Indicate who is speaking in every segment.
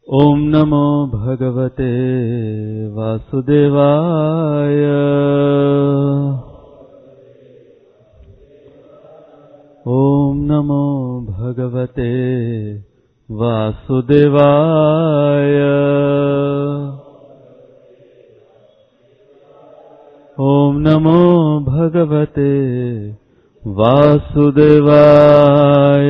Speaker 1: ॐ नमो भगवते वासुदेवाय ॐ नमो भगवते वासुदेवाय ॐ नमो भगवते वासुदेवाय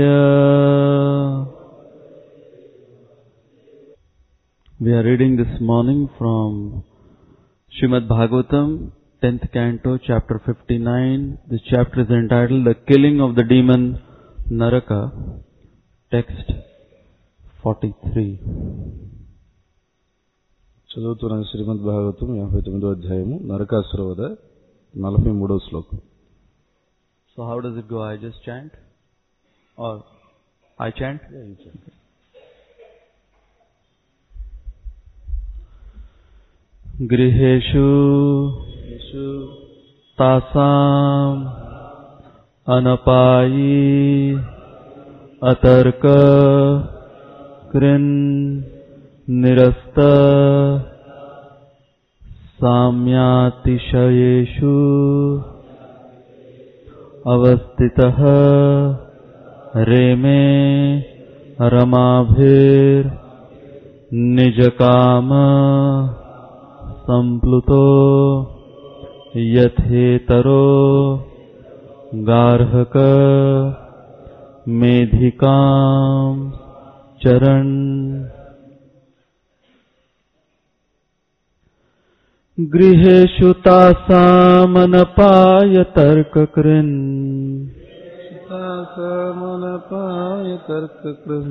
Speaker 1: We are reading this morning from Srimad Bhagavatam, 10th canto, chapter 59. This chapter is entitled The Killing of the Demon Naraka, text 43.
Speaker 2: చదువుతున్న శ్రీమద్ భాగవతం యాభై తొమ్మిదో అధ్యాయము నరకాసురవద నలభై మూడో శ్లోకం
Speaker 1: So how does it go? I just chant? Or I chant? गृहेषु तासाम् अनपायी अतर्क कृन् निरस्त साम्यातिशयेषु अवस्थितः रेमे रमाभिर्निजकाम सम्प्लुतो यथेतरो गार्हक मेधिकाम् चरन् गृहेषु तासामनपाय तर्ककृन्
Speaker 2: మనపాయ తర్కకృహ్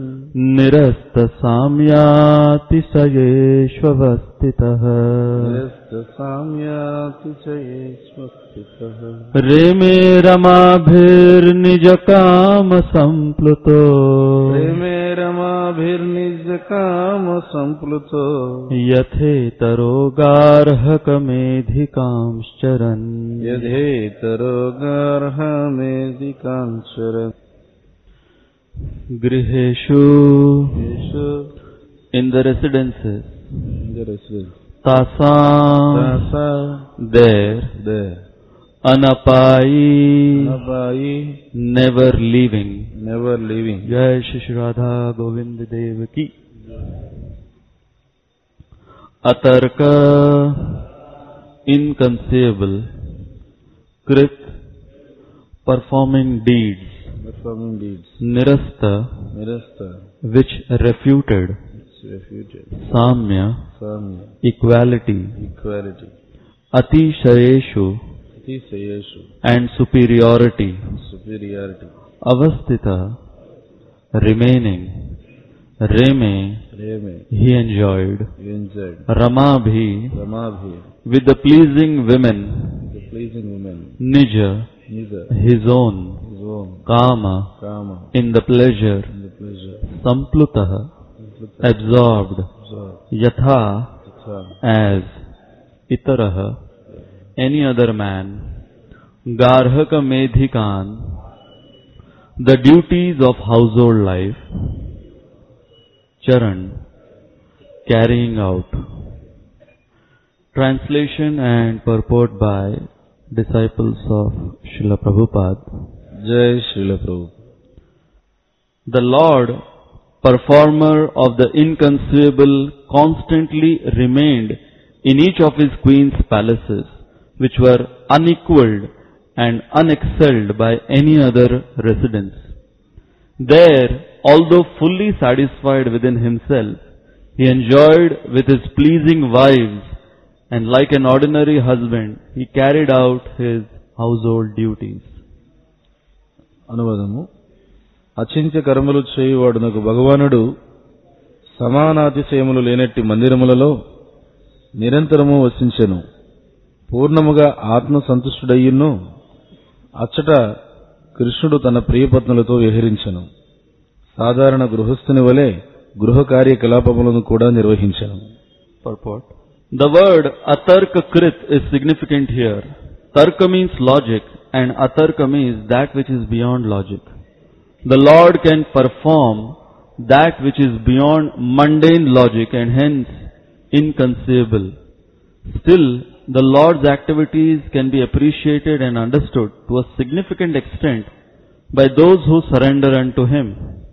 Speaker 1: निरस्तसाम्यातिशयेष्वस्थितः
Speaker 2: సామ్యాతిశయేష్వస్థితః
Speaker 1: रेमे रमाभिर्निजकामसम्प्लुतो
Speaker 2: ప్రేమే రమాభిర్నిజకామ సంప్లుతో
Speaker 1: यथेतरोगार्हकमेधिकांश्चरन्
Speaker 2: యథేతరోగార్హమేదికాంశర
Speaker 1: गृहेषु
Speaker 2: యేషు
Speaker 1: in the residences
Speaker 2: ఇందరసు
Speaker 1: तासाम्
Speaker 2: దాసా
Speaker 1: there
Speaker 2: దే
Speaker 1: अनपायी
Speaker 2: నబాయి
Speaker 1: never leaving
Speaker 2: నెవర్ లివింగ్
Speaker 1: जय श्री श्री राधा गोविंद देव की अतर्क inconceivable कृत performing deeds
Speaker 2: performing deeds
Speaker 1: nirasta
Speaker 2: నిరస్త
Speaker 1: which refuted
Speaker 2: రెఫ్యూటెడ్
Speaker 1: samya
Speaker 2: సామ్య
Speaker 1: equality
Speaker 2: ఈక్వాలిటీ
Speaker 1: atishayeshu
Speaker 2: అతిశయేషు
Speaker 1: and superiority
Speaker 2: superiority
Speaker 1: avastita remaining reme
Speaker 2: ప్రేమే
Speaker 1: he enjoyed
Speaker 2: ఎంజాయ్డ్
Speaker 1: ramabhi
Speaker 2: రమాభి
Speaker 1: with the pleasing women
Speaker 2: the pleasing women
Speaker 1: nija
Speaker 2: నిజ
Speaker 1: his own
Speaker 2: own
Speaker 1: kama
Speaker 2: కామ
Speaker 1: in the pleasure
Speaker 2: in the pleasure
Speaker 1: samplutah absorbed yatha as itarah any other man garhaka medhikan the duties of household life charan carrying out translation and purport by disciples of Srila Prabhupada
Speaker 2: జై శ్రీల ప్రభు
Speaker 1: The Lord, performer of the inconceivable, constantly remained in each of his queen's palaces, which were unequaled and unexcelled by any other residence. There, although fully satisfied within himself, he enjoyed with his pleasing wives, and like an ordinary husband, he carried out his household duties.
Speaker 2: అనువాదము అచింత్య కర్మలు చేయువాడునకు భగవానుడు సమానాతిశయములు లేనట్టి మందిరములలో నిరంతరము వసించెను పూర్ణముగా ఆత్మ సంతుష్టుడయ్యును అచ్చట కృష్ణుడు తన ప్రియపత్నులతో విహరించెను సాధారణ గృహస్థుని వలె గృహ కార్యకలాపములను కూడా నిర్వహించెను
Speaker 1: Purport. The word atarka krit is significant here. Tarka means logic and atarka means that which is beyond logic. The Lord can perform that which is beyond mundane logic and hence inconceivable. Still, the Lord's activities can be appreciated and understood to a significant extent by those who surrender unto Him.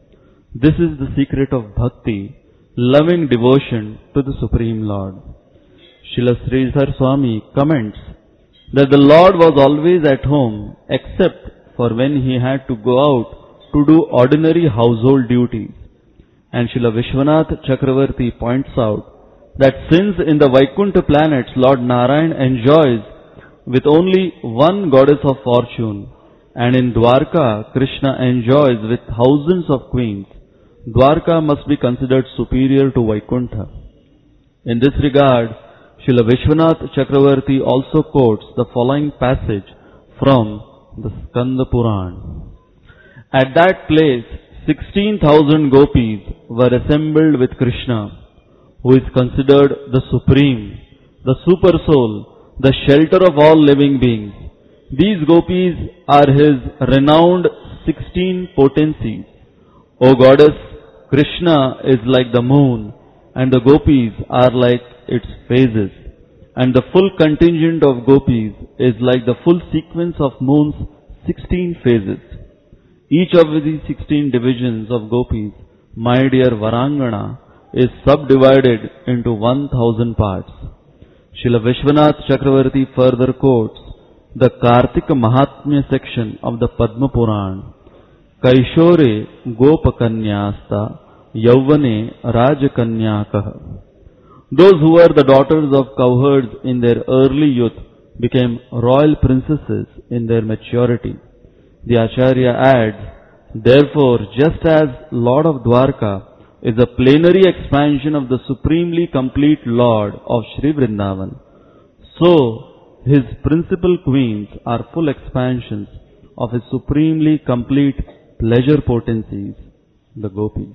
Speaker 1: This is the secret of bhakti, loving devotion to the Supreme Lord. Srila Sridhar Swami comments that the Lord was always at home except for when he had to go out to do ordinary household duties. And Srila Vishwanath Chakravarti points out that since in the Vaikuntha planets Lord Narayan enjoys with only one goddess of fortune, and in Dwarka Krishna enjoys with thousands of queens, Dwarka must be considered superior to Vaikuntha. In this regard, Srila Vishwanath Chakravarti also quotes the following passage from the Skanda Puran. At that place, 16,000 gopis were assembled with Krishna, who is considered the supreme, the super soul, the shelter of all living beings. These gopis are his renowned 16 potencies. O goddess, Krishna is like the moon, and the gopis are like its phases. And the full contingent of gopis is like the full sequence of moon's 16 phases. Each of these 16 divisions of gopis, my dear Varangana, is subdivided into 1000 parts. Srila Vishwanath Chakravarti further quotes the Kartika Mahatmya section of the Padma Puran. Kaishore Gopakanyasta Yauvane Rajakanyakah. Those who were the daughters of cowherds in their early youth became royal princesses in their maturity. The Acharya adds, Therefore, just as Lord of Dwarka is a plenary expansion of the supremely complete Lord of Sri Vrindavan, so his principal queens are full expansions of his supremely complete pleasure potencies, the gopis.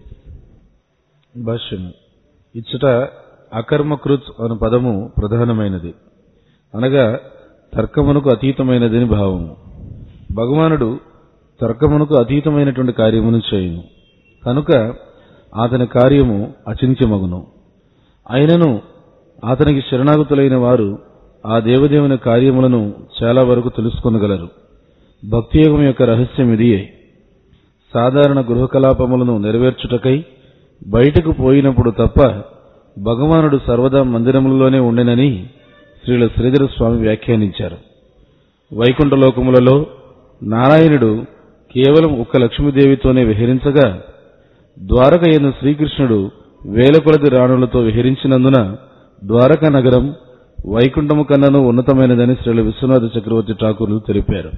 Speaker 2: భాష్యము ఇచ్చట అకర్మకృత్ అను పదము ప్రధానమైనది అనగా తర్కమునకు అతీతమైనదని భావము భగవానుడు తర్కమునకు అతీతమైనటువంటి కార్యమును చేయును కనుక అతని కార్యము అచింత్యమగును అయినను అతనికి శరణాగతులైన వారు ఆ దేవదేవుని కార్యములను చాలా వరకు తెలుసుకొనగలరు భక్తియోగం యొక్క రహస్యం ఇదియే సాధారణ గృహకలాపములను నెరవేర్చుటకై బయటకు పోయినప్పుడు తప్ప భగవానుడు సర్వదా మందిరములలోనే ఉండెనని శ్రీల శ్రీధర స్వామి వ్యాఖ్యానించారు వైకుంఠలోకములలో నారాయణుడు కేవలం ఒక్క లక్ష్మీదేవితోనే విహరించగా ద్వారక ఎందు శ్రీకృష్ణుడు వేల కొలది రాణులతో విహరించినందున ద్వారక నగరం వైకుంఠము కన్నను ఉన్నతమైనదని శ్రీల విశ్వనాథ చక్రవర్తి ఠాకూర్లు తెలిపారు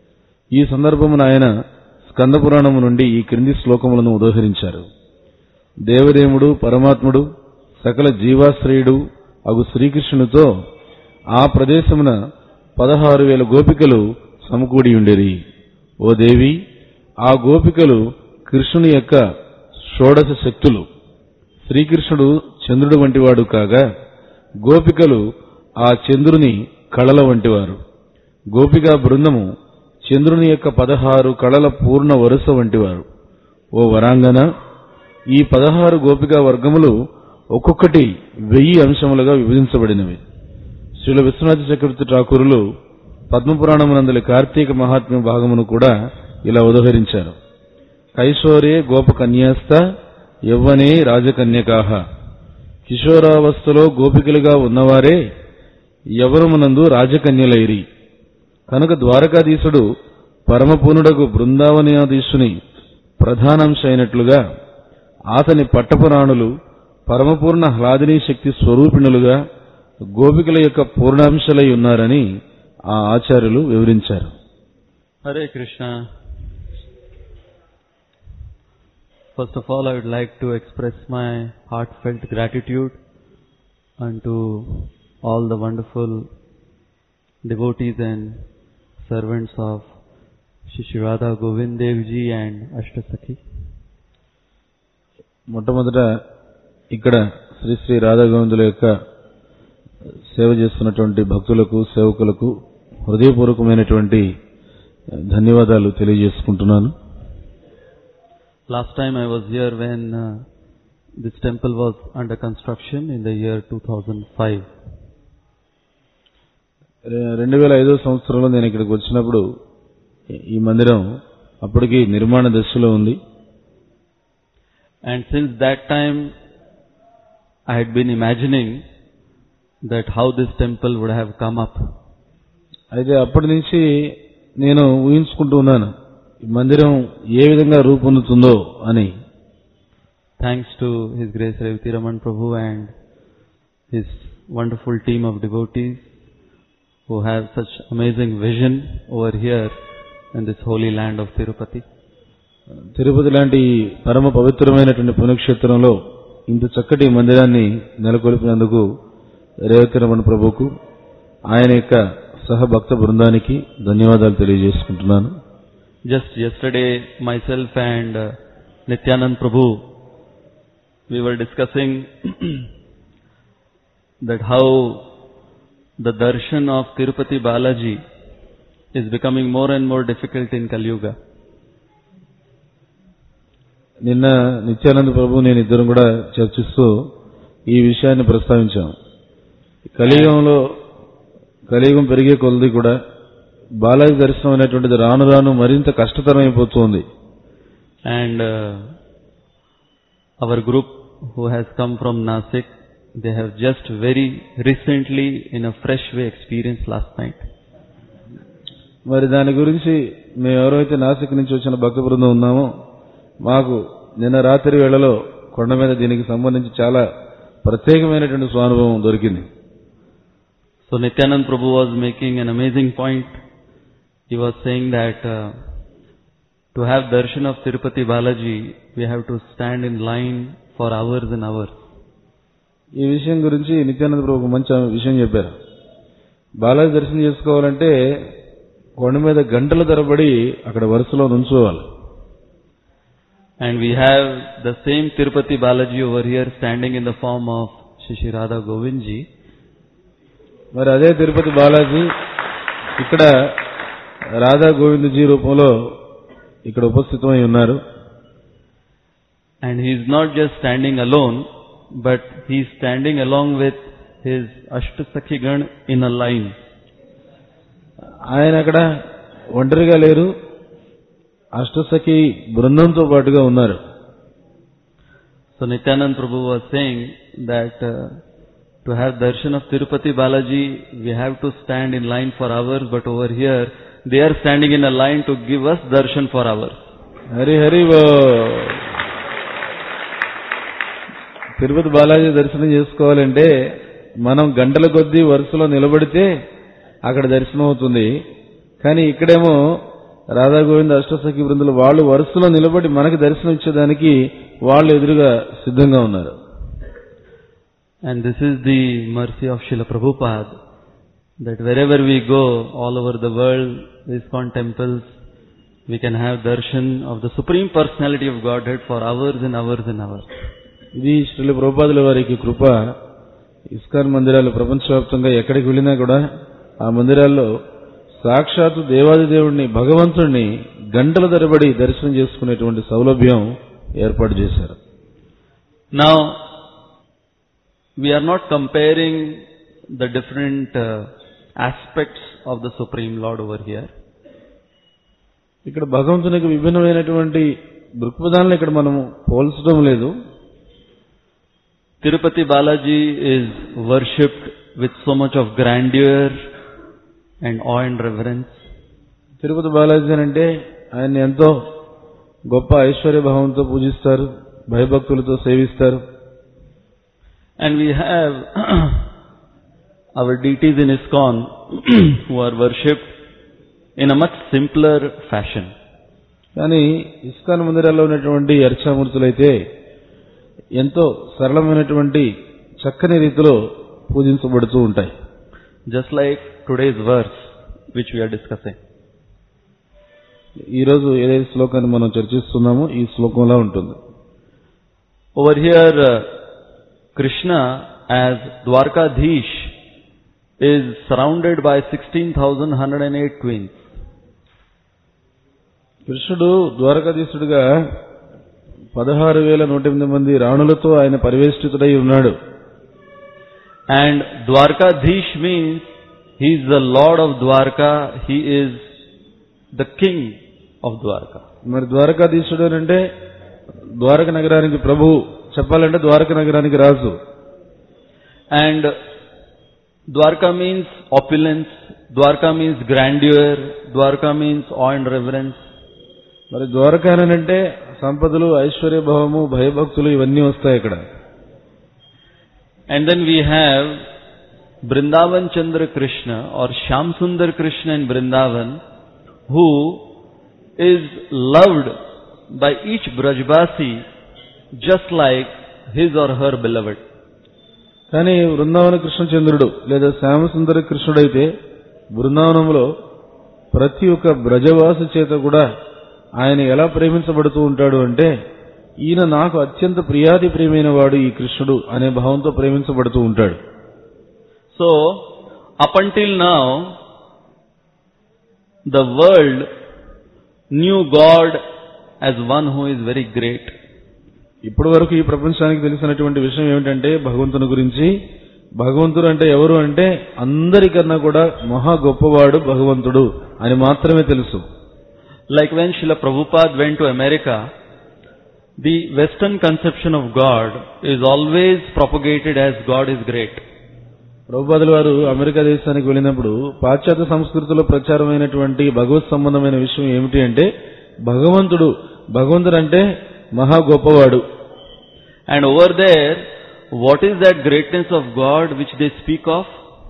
Speaker 2: ఈ సందర్భమున ఆయన స్కంద పురాణము నుండి ఈ క్రింది శ్లోకములను ఉదహరించారు దేవదేవుడు పరమాత్ముడు సకల జీవాశ్రయుడు అగు శ్రీకృష్ణునితో ఆ ప్రదేశమున పదహారు వేల గోపికలు సమకూడి ఉండేరి ఓ దేవి ఆ గోపికలు కృష్ణుని యొక్క షోడశ శక్తులు శ్రీకృష్ణుడు చంద్రుడు వంటివాడు కాగా గోపికలు ఆ చంద్రుని కళల వంటివారు గోపికా బృందము చంద్రుని యొక్క పదహారు కళల పూర్ణ వరుస వంటివారు ఓ వరాంగన ఈ పదహారు గోపికా వర్గములు ఒక్కొక్కటి వెయ్యి అంశములుగా విభజించబడినవి శ్రీల విశ్వనాథ చక్రవర్తి ఠాకూరులు పద్మపురాణమునందలి కార్తీక మహాత్మ్య భాగమును కూడా ఇలా ఉదహరించారు కైశోరే గోపకన్యాస్త యవ్వనే రాజకన్యకాహ కిషోరావస్థలో గోపికలుగా ఉన్నవారే యవనమునందు రాజకన్యలైరి కనుక ద్వారకాధీశుడు పరమపూర్ణుడకు బృందావనాధీశుని ప్రధానాంశ అయినట్లుగా అతని పట్టపురాణులు పరమపూర్ణ హ్లాదినీ శక్తి స్వరూపిణులుగా గోపికల యొక్క పూర్ణాంశలై ఉన్నారని ఆ ఆచార్యులు వివరించారు
Speaker 1: Hare Krishna. First of all, I would like to express my heartfelt gratitude unto all the wonderful devotees and servants of Shri Shivada Govind Dev Ji and Ashtasakhi.
Speaker 2: మొట్టమొదట ఇక్కడ శ్రీ శ్రీ రాధాగోవిందుల యొక్క సేవ చేస్తున్నటువంటి భక్తులకు సేవకులకు హృదయపూర్వకమైనటువంటి ధన్యవాదాలు తెలియజేసుకుంటున్నాను
Speaker 1: Last time I was here when uh, this temple was under construction in the year 2005.
Speaker 2: రె- రెండు వేల ఐదో సంవత్సరంలో నేను ఇక్కడికి వచ్చినప్పుడు ఈ మందిరం అప్పటికి నిర్మాణ దశలో ఉంది
Speaker 1: And since that time, I had been imagining that how this temple would have come up.
Speaker 2: అయితే అప్పటి నుంచి నేను ఊహించుకుంటూ ఉన్నాను ఈ మందిరం ఏ విధంగా రూపొందుతుందో అని
Speaker 1: Thanks to His Grace Revati Raman Prabhu and his wonderful team of devotees who have such amazing vision over here in this holy land of Tirupati.
Speaker 2: Tirupati లాంటి ఈ పరమ పవిత్రమైనటువంటి పుణ్యక్షేత్రంలో ఇంత చక్కటి మందిరాన్ని నెలకొల్పినందుకు రేవతి రమణ ప్రభుకు ఆయన యొక్క సహభక్త బృందానికి ధన్యవాదాలు తెలియజేసుకుంటున్నాను
Speaker 1: Just yesterday, myself and uh, Nityanand Prabhu, we were discussing that how the darshan of Tirupati Balaji is becoming more and more difficult in Kali Yuga.
Speaker 2: నిన్న నిత్యానంద ప్రభు నేను ఇద్దరం కూడా చర్చిస్తూ ఈ విషయాన్ని ప్రస్తావించాం కలియుగంలో కలియుగం పెరిగే కొలది కూడా బాలాజీ దర్శనం అనేటువంటిది రాను రాను మరింత కష్టతరం అయిపోతుంది
Speaker 1: And uh, our group who has come from Nasik, they have just very recently in a fresh way experienced last night.
Speaker 2: మరి దాని గురించి మేము ఎవరైతే నాసిక్ నుంచి వచ్చిన భక్త బృందం ఉన్నామో మాకు నిన్న రాత్రి వేళలో కొండ మీద దీనికి సంబంధించి చాలా ప్రత్యేకమైనటువంటి స్వానుభవం దొరికింది
Speaker 1: So Nityanand Prabhu was making an amazing point. He was saying that uh, to have darshan of Tirupati Balaji, we have to stand in line for hours and hours.
Speaker 2: ఈ విషయం గురించి నిత్యానంద ప్రభు ఒక మంచి విషయం చెప్పారు బాలాజీ దర్శనం చేసుకోవాలంటే కొండ మీద గంటల తరబడి అక్కడ వరుసలో నుంచోవాలి
Speaker 1: And we have the same Tirupati Balaji over here standing in the form of Shishi Radha Govindji.
Speaker 2: మరి అదే తిరుపతి బాలాజీ ఇక్కడ రాధా గోవిందజీ రూపంలో ఇక్కడ ఉపస్థితమై ఉన్నారు
Speaker 1: And he is not just standing alone, but he is standing along with his Ashtasakhigan in a line.
Speaker 2: ఆయన అక్కడ ఒంటరిగా లేరు అష్టసఖి బృందంతో పాటుగా ఉన్నారు
Speaker 1: So Nityanand Prabhu was saying that uh, to have darshan of Tirupati Balaji, we have to stand in line for hours, but over here, they are standing in a line to give us darshan for hours.
Speaker 2: Hari Hari ఓ. తిరుపతి బాలాజీ దర్శనం చేసుకోవాలంటే మనం గంటల కొద్దీ వరుసలో నిలబడితే అక్కడ దర్శనం అవుతుంది కానీ ఇక్కడేమో రాధా గోవింద అష్టసఖి బృందులు వాళ్ళు వరుసలో నిలబడి మనకి దర్శనం ఇచ్చేదానికి వాళ్ళు ఎదురుగా సిద్ధంగా ఉన్నారు
Speaker 1: And this is the mercy of Srila Prabhupada, that wherever we go, all over the world, the ISKCON temples, we can have darshan of the Supreme Personality of Godhead for hours and hours and hours.
Speaker 2: ఇది శ్రీల ప్రభుపాదుల వారికి కృప ISKCON మందిరాలు ప్రపంచవ్యాప్తంగా ఎక్కడికి వెళ్ళినా కూడా ఆ మందిరాల్లో సాక్షాత్తు దేవాది దేవుణ్ణి భగవంతుణ్ణి గంటల తరబడి దర్శనం చేసుకునేటువంటి సౌలభ్యం ఏర్పాటు చేశారు
Speaker 1: Now, we are not comparing the different uh, aspects of the Supreme Lord over here.
Speaker 2: ఇక్కడ భగవంతునికి విభిన్నమైనటువంటి దృక్పథాలను ఇక్కడ మనం పోల్చడం లేదు
Speaker 1: Tirupati Balaji is worshipped with so much of grandeur and awe and reverence.
Speaker 2: Tirupati Balaji అని అంటే ఆయన్ని ఎంతో గొప్ప ఐశ్వర్య భావంతో పూజిస్తారు భయభక్తులతో సేవిస్తారు
Speaker 1: And we have our deities in ISKCON who are worshipped in a much simpler fashion.
Speaker 2: కానీ ఇస్కాన్ మందిరాల్లో ఉన్నటువంటి అర్చామూర్తులైతే ఎంతో సరళమైనటువంటి చక్కని రీతిలో పూజించబడుతూ ఉంటాయి
Speaker 1: Just like today's verse which we are discussing.
Speaker 2: ఈ రోజు ఏదైతే శ్లోకాన్ని మనం చర్చిస్తున్నామో ఈ శ్లోకంలా ఉంటుంది
Speaker 1: Over here, uh, Krishna as Dwarkadhish is surrounded by 16,108 twins.
Speaker 2: కృష్ణుడు ద్వారకాధీశుడిగా పదహారు వేల నూట ఎనిమిది మంది రాణులతో ఆయన పరివేష్టితుడై ఉన్నాడు
Speaker 1: And Dwarkadhish means he is the Lord of Dwarka, he is the King of Dwarka.
Speaker 2: మరి ద్వారకాధీశుడు అని అంటే ద్వారక నగరానికి ప్రభువు చెప్పాలంటే ద్వారక నగరానికి రాజు
Speaker 1: And Dwarka means opulence, Dwarka means grandeur, Dwarka means awe and reverence.
Speaker 2: మరి ద్వారక అని అంటే సంపదలు ఐశ్వర్య భావము భయభక్తులు ఇవన్నీ వస్తాయి ఇక్కడ
Speaker 1: And then we have Brindavan Chandra Krishna or Shyam Sundar Krishna in Brindavan who is loved by each Brajbasi just like his or her beloved.
Speaker 2: కానీ బృందావన కృష్ణచంద్రుడు లేదా శ్యామసుందర కృష్ణుడైతే బృందావనంలో ప్రతి ఒక్క బ్రజవాసి చేత కూడా ఆయన ఎలా ప్రేమించబడుతూ ఉంటాడు అంటే ఈయన నాకు అత్యంత ప్రియాతి ప్రియమైన వాడు ఈ కృష్ణుడు అనే భావంతో ప్రేమించబడుతూ ఉంటాడు
Speaker 1: So, up until now, the world knew God as one who is very great.
Speaker 2: ఇప్పటి వరకు ఈ ప్రపంచానికి తెలిసినటువంటి విషయం ఏమిటంటే భగవంతుని గురించి భగవంతుడు అంటే ఎవరు అంటే అందరికన్నా కూడా మహా గొప్పవాడు భగవంతుడు అని మాత్రమే తెలుసు
Speaker 1: Like when Srila Prabhupada went to America, the Western conception of God is always propagated as God is great.
Speaker 2: ప్రభుపాదుల వారు అమెరికా దేశానికి వెళ్ళినప్పుడు పాశ్చాత్య సంస్కృతిలో ప్రచారమైనటువంటి భగవత్ సంబంధమైన విషయం ఏమిటి అంటే భగవంతుడు భగవంతుడు అంటే మహా గొప్పవాడు
Speaker 1: And over there, what is that greatness of God which they speak of?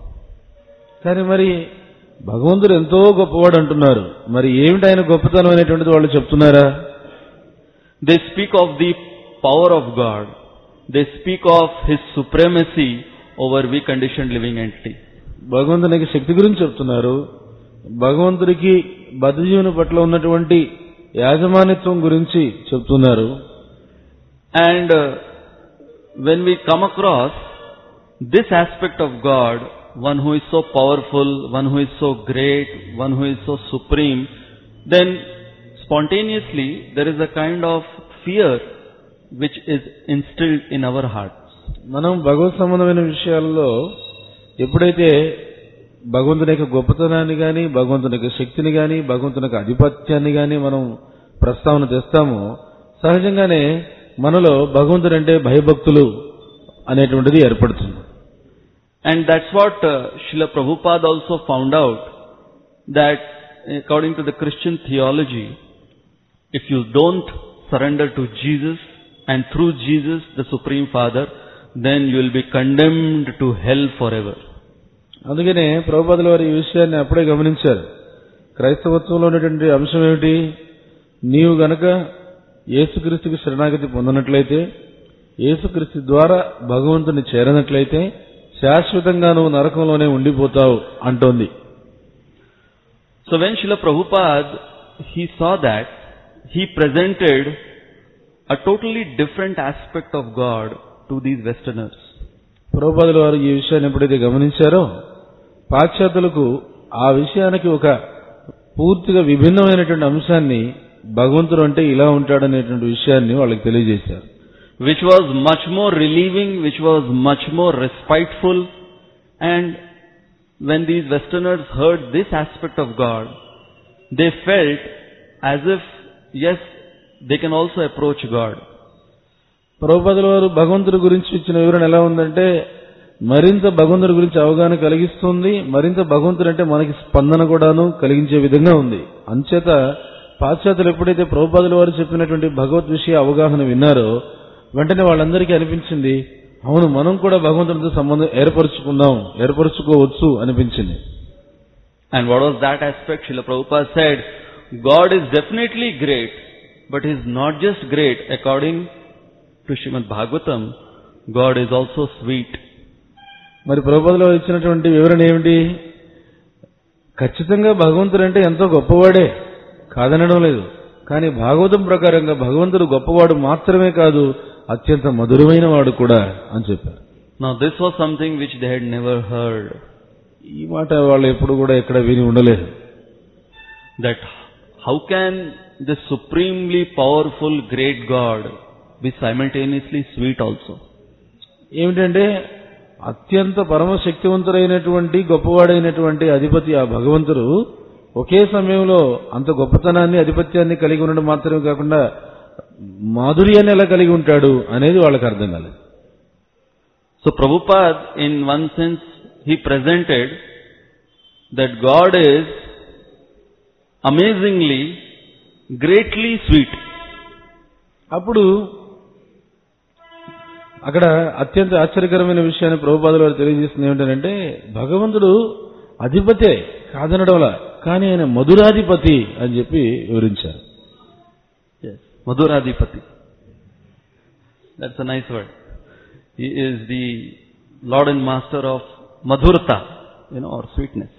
Speaker 2: కానీ మరి భగవంతుడు ఎంతో గొప్పవాడు అంటున్నారు మరి ఏమిటి ఆయన గొప్పతనం అనేటువంటిది వాళ్ళు చెప్తున్నారా
Speaker 1: They speak of the power of God. They speak of His supremacy over weak conditioned living entity.
Speaker 2: భగవంతునికి శక్తి గురించి చెప్తున్నారు భగవంతుడికి బద్ధజీవుని పట్ల ఉన్నటువంటి యాజమాన్యత్వం గురించి చెప్తున్నారు
Speaker 1: And uh, when we come across this aspect of God, one who is so powerful, one who is so great, one who is so supreme, then spontaneously there is a kind of fear which is instilled in our hearts.
Speaker 2: మనం భగవత్ సంబంధమైన విషయాల్లో ఎప్పుడైతే భగవంతుని యొక్క గొప్పతనాన్ని గాని భగవంతుని యొక్క శక్తిని గాని భగవంతుని యొక్క ఆధిపత్యాన్ని గాని మనం ప్రస్తావన తెస్తామో సహజంగానే మనలో భగవంతుడు అంటే భయభక్తులు అనేటువంటిది ఏర్పడుతుంది
Speaker 1: And that's what uh, Srila Prabhupada also found out that according to the Christian theology, if you don't surrender to Jesus and through Jesus, the Supreme Father, then you will be condemned to hell forever.
Speaker 2: అందుకనే ప్రభుపాదుల వారు ఈ విషయాన్ని అప్పుడే గమనించారు క్రైస్తవత్వంలో ఉన్నటువంటి అంశం ఏమిటి నీవు గనక యేసుక్రీస్తుకి శరణాగతి పొందినట్లయితే యేసుక్రీస్తు ద్వారా భగవంతుని చేరనట్లయితే శాశ్వతంగా నువ్వు నరకంలోనే ఉండిపోతావు అంటోంది
Speaker 1: So when Srila Prabhupada, he saw that, he presented a totally different aspect of God to these Westerners.
Speaker 2: ప్రభుపాదుల వారు ఈ విషయాన్ని ఎప్పుడైతే గమనించారో పాశ్చాత్యులకు ఆ విషయానికి ఒక పూర్తిగా విభిన్నమైనటువంటి అంశాన్ని భగవంతుడు అంటే ఇలా ఉంటాడనేటువంటి విషయాన్ని వాళ్ళకి తెలియజేశారు
Speaker 1: which was much more relieving, which was much more respiteful. And when these Westerners heard this aspect of God, they felt as if, yes, they can also approach God.
Speaker 2: ప్రభుపదుల వారు భగవంతుడి గురించి ఇచ్చిన వివరణ ఎలా ఉందంటే మరింత భగవంతుడి గురించి అవగాహన కలిగిస్తుంది మరింత భగవంతుడు అంటే మనకి స్పందన కూడాను కలిగించే విధంగా ఉంది అంచేత పాశ్చాత్యులు ఎప్పుడైతే ప్రభుపాదుల వారు చెప్పినటువంటి భగవద్ విషయ అవగాహన విన్నారో వెంటనే వాళ్ళందరికీ అనిపించింది అవును మనం కూడా భగవంతుడితో సంబంధం ఏర్పరచుకుందాం ఏర్పరచుకోవచ్చు అనిపించింది
Speaker 1: And what was that aspect? Srila Prabhupada said, God is definitely great, but He is not just great. According to Srimad Bhagavatam, God is also sweet.
Speaker 2: మరి ప్రభుపదిలో ఇచ్చినటువంటి వివరణ ఏమిటి ఖచ్చితంగా భగవంతుడు అంటే ఎంతో గొప్పవాడే కాదనడం లేదు కానీ భాగవతం ప్రకారంగా భగవంతుడు గొప్పవాడు మాత్రమే కాదు అత్యంత మధురమైన వాడు కూడా అని చెప్పారు
Speaker 1: Now this was something which they had never heard.
Speaker 2: ఈ మాట వాళ్ళు ఎప్పుడు కూడా ఎక్కడ విని ఉండలేదు
Speaker 1: that how can the supremely powerful great God be simultaneously sweet also.
Speaker 2: ఏమిటంటే అత్యంత పరమశక్తివంతుడైనటువంటి గొప్పవాడైనటువంటి అధిపతి ఆ భగవంతుడు ఒకే సమయంలో అంత గొప్పతనాన్ని అధిపత్యాన్ని కలిగి ఉండడం మాత్రమే కాకుండా మాధుర్యాన్ని ఎలా కలిగి ఉంటాడు అనేది వాళ్ళకి అర్థం కాలేదు
Speaker 1: So Prabhupada, in one sense, he presented that God is amazingly, greatly sweet.
Speaker 2: అప్పుడు అక్కడ అత్యంత ఆశ్చర్యకరమైన విషయాన్ని ప్రభుపాదులు వారు తెలియజేస్తుంది ఏమిటంటే భగవంతుడు అధిపతే కాదనడంలా కానీ ఆయన మధురాధిపతి అని చెప్పి వివరించారు
Speaker 1: Yes. Madhuradipati. That's a nice word. He is the Lord and Master of Madhurta, you know, or sweetness.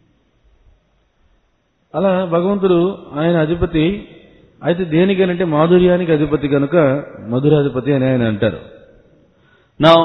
Speaker 2: అలా భగవంతుడు ఆయన అధిపతి అయితే దేనికనంటే మాధుర్యానికి అధిపతి కనుక మధురాధిపతి అని ఆయన అంటారు
Speaker 1: Now,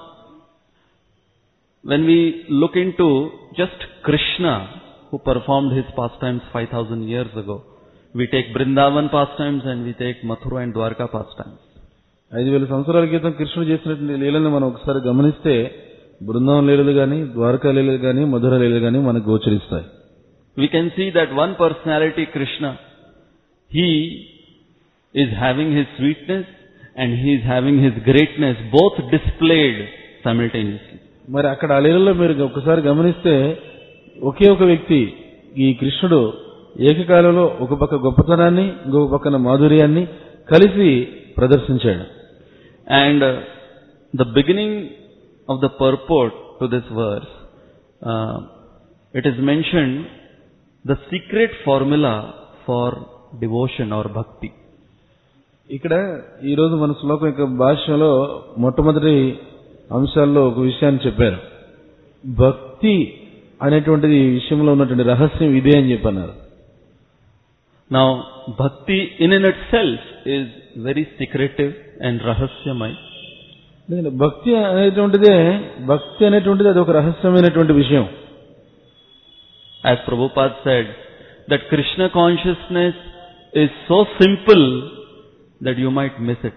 Speaker 1: when we look into just Krishna, who performed his pastimes 5000 years ago, we take Brindavan pastimes and we take Mathura and Dwarka pastimes.
Speaker 2: ఐదు వేల సంవత్సరాల క్రితం కృష్ణుడు చేసినటువంటి లీలని మనం ఒకసారి గమనిస్తే బృందావన లీలలు గాని ద్వారకా లీలలు గాని మధుర లీలలు గాని మనకు గోచరిస్తాయి
Speaker 1: We can see that one personality, Krishna, he is having his sweetness and he is having his greatness both displayed simultaneously.
Speaker 2: మరి అక్కడ ఆ లీలలో మీరు ఒకసారి గమనిస్తే ఒకే ఒక వ్యక్తి ఈ కృష్ణుడు ఏకకాలంలో ఒక పక్క గొప్పతనాన్ని ఇంకొక పక్కన మాధుర్యాన్ని కలిసి ప్రదర్శించాడు
Speaker 1: And uh, the beginning of the purport to this verse, uh, it is mentioned the secret formula for devotion or bhakti.
Speaker 2: ఇక్కడ ఈ రోజు మన శ్లోకం యొక్క భాష్యంలో మొట్టమొదటి అంశాల్లో ఒక విషయాన్ని చెప్పారు భక్తి అనేటువంటిది ఈ విషయంలో ఉన్నటువంటి రహస్యం ఇదే అని చెప్పన్నారు
Speaker 1: Now, bhakti in and itself is very secretive and rahasyamay.
Speaker 2: ఎందుకంటే భక్తి అనేటువంటిదే భక్తి అనేటువంటిది అది ఒక రహస్యమైనటువంటి విషయం
Speaker 1: As Prabhupada said, that Krishna consciousness is so simple that you might miss it.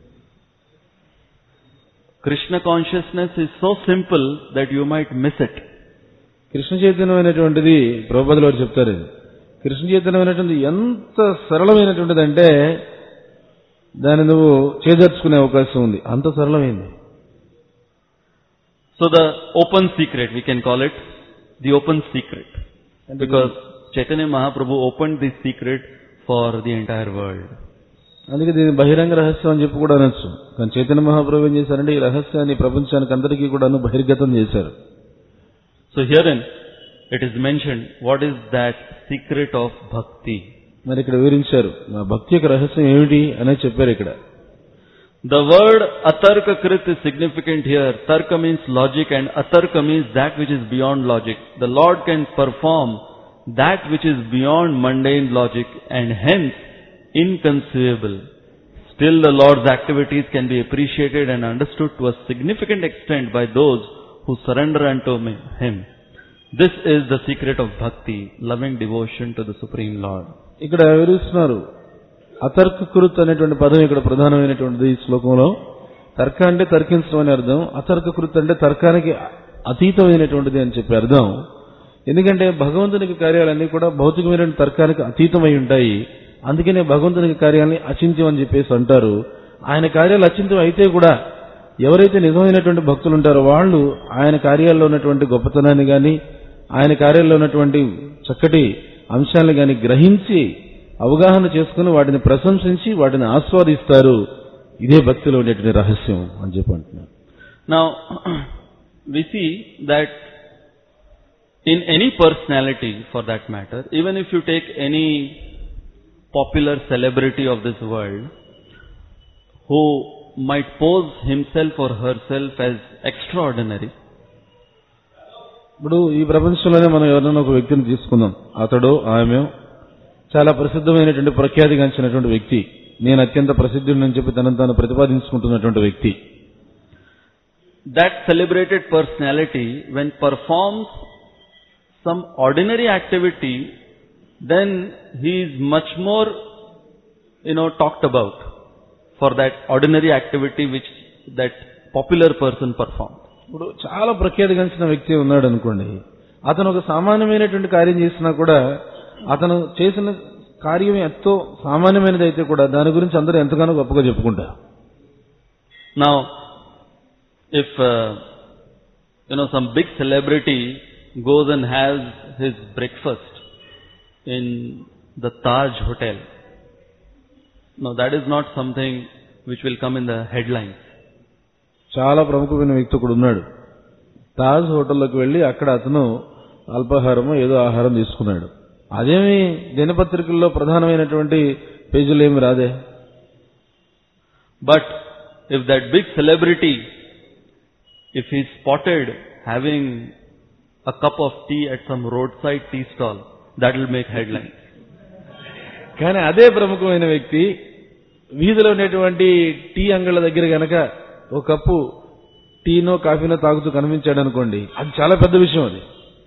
Speaker 1: Krishna consciousness is so simple that you might miss it.
Speaker 2: Krishna చైతన్యమైనటువంటిది ప్రభుపదులు వారు చెప్తారు ఇది కృష్ణ చైతన్యమైనటువంటి ఎంత సరళమైనటువంటిది అంటే దాన్ని నువ్వు చేదర్చుకునే అవకాశం ఉంది అంత సరళమైంది
Speaker 1: So the open secret, we can call it the open secret. Because Chaitanya Mahaprabhu opened this secret for the entire world.
Speaker 2: అందుకే దీన్ని బహిరంగ రహస్యం అని చెప్పి కూడా అనొచ్చు కానీ చైతన్య మహాప్రభు ఏం చేశారంటే ఈ రహస్యాన్ని ప్రపంచానికి అందరికీ కూడాను బహిర్గతం చేశారు
Speaker 1: So herein it is mentioned what is that secret of bhakti.
Speaker 2: మరి ఇక్కడ వివరించారు మా భక్తి యొక్క రహస్యం ఏమిటి అనేది చెప్పారు ఇక్కడ
Speaker 1: The word atarka krit is significant here. Tarka means logic and atarka means that which is beyond logic. The Lord can perform that which is beyond mundane logic and hence inconceivable. Still the Lord's activities can be appreciated and understood to a significant extent by those who surrender unto me- Him. This is the secret of bhakti, loving devotion to the Supreme Lord.
Speaker 2: ఇక్కడ వివరిస్తున్నారు అతర్కకృత్ అనేటువంటి పదం ఇక్కడ ప్రధానమైనటువంటిది ఈ శ్లోకంలో తర్క అంటే తర్కించడం అని అర్థం అతర్కకృత్ అంటే తర్కానికి అతీతమైనటువంటిది అని చెప్పి అర్థం ఎందుకంటే భగవంతునికి కార్యాలన్నీ కూడా భౌతికమైన తర్కానికి అతీతమై ఉంటాయి అందుకనే భగవంతునికి కార్యాలని అచింత్యం అని చెప్పేసి అంటారు ఆయన కార్యాలు అచింత్యం అయితే కూడా ఎవరైతే నిజమైనటువంటి భక్తులు ఉంటారో వాళ్ళు ఆయన కార్యాల్లో ఉన్నటువంటి గొప్పతనాన్ని గాని ఆయన కార్యాల్లో ఉన్నటువంటి చక్కటి అంశాలను గాని గ్రహించి అవగాహన చేసుకుని వాటిని ప్రశంసించి వాటిని ఆస్వాదిస్తారు ఇదే భక్తిలో ఉండేటువంటి రహస్యం అని చెప్పి అంటున్నారు
Speaker 1: Now, we see that in any personality for that matter, even if you take any popular celebrity of this world who might pose himself or herself as extraordinary,
Speaker 2: ఇప్పుడు ఈ ప్రపంచంలోనే మనం ఎవరైనా ఒక వ్యక్తిని తీసుకుందాం అతడు ఆమె చాలా ప్రసిద్ధమైనటువంటి ప్రఖ్యాతిగాంచినటువంటి వ్యక్తి నేను అత్యంత ప్రసిద్ధుడిని చెప్పి తనను తాను ప్రతిపాదించుకుంటున్నటువంటి వ్యక్తి
Speaker 1: that celebrated personality, when performs some ordinary activity, then he is much more, you know, talked about. for that ordinary activity which that popular person performed.
Speaker 2: ఇప్పుడు చాలా ప్రఖ్యాతిగాంచిన వ్యక్తి ఉన్నాడు అనుకోండి అతను ఒక సామాన్యమైనటువంటి కార్యం చేసినా కూడా అతను చేసిన కార్యం ఎంతో సామాన్యమైనది అయితే కూడా దాని గురించి అందరూ ఎంతగానో గొప్పగా చెప్పుకుంటారు
Speaker 1: Now, if uh, you know some big celebrity goes and has his breakfast in the Taj Hotel, no, that is not something which will come in the headlines.
Speaker 2: చాలా ప్రముఖమైన వ్యక్తి ఒకడు ఉన్నాడు తాజ్ హోటల్లోకి వెళ్లి అక్కడ అతను అల్పాహారము ఏదో ఆహారం తీసుకున్నాడు అదేమి దినపత్రికల్లో ప్రధానమైనటువంటి పేజీలు ఏమి రాదే
Speaker 1: But if that big celebrity, if he is spotted having a cup of tea at some roadside tea stall, that will make headlines.
Speaker 2: కానీ అదే ప్రముఖమైన వ్యక్తి వీధిలో ఉన్నటువంటి టీ అంగళ్ళ దగ్గర గనక ఒక కప్పు టీనో కాఫీనో తాగుతూ కనిపించాడు అనుకోండి అది చాలా పెద్ద విషయం అది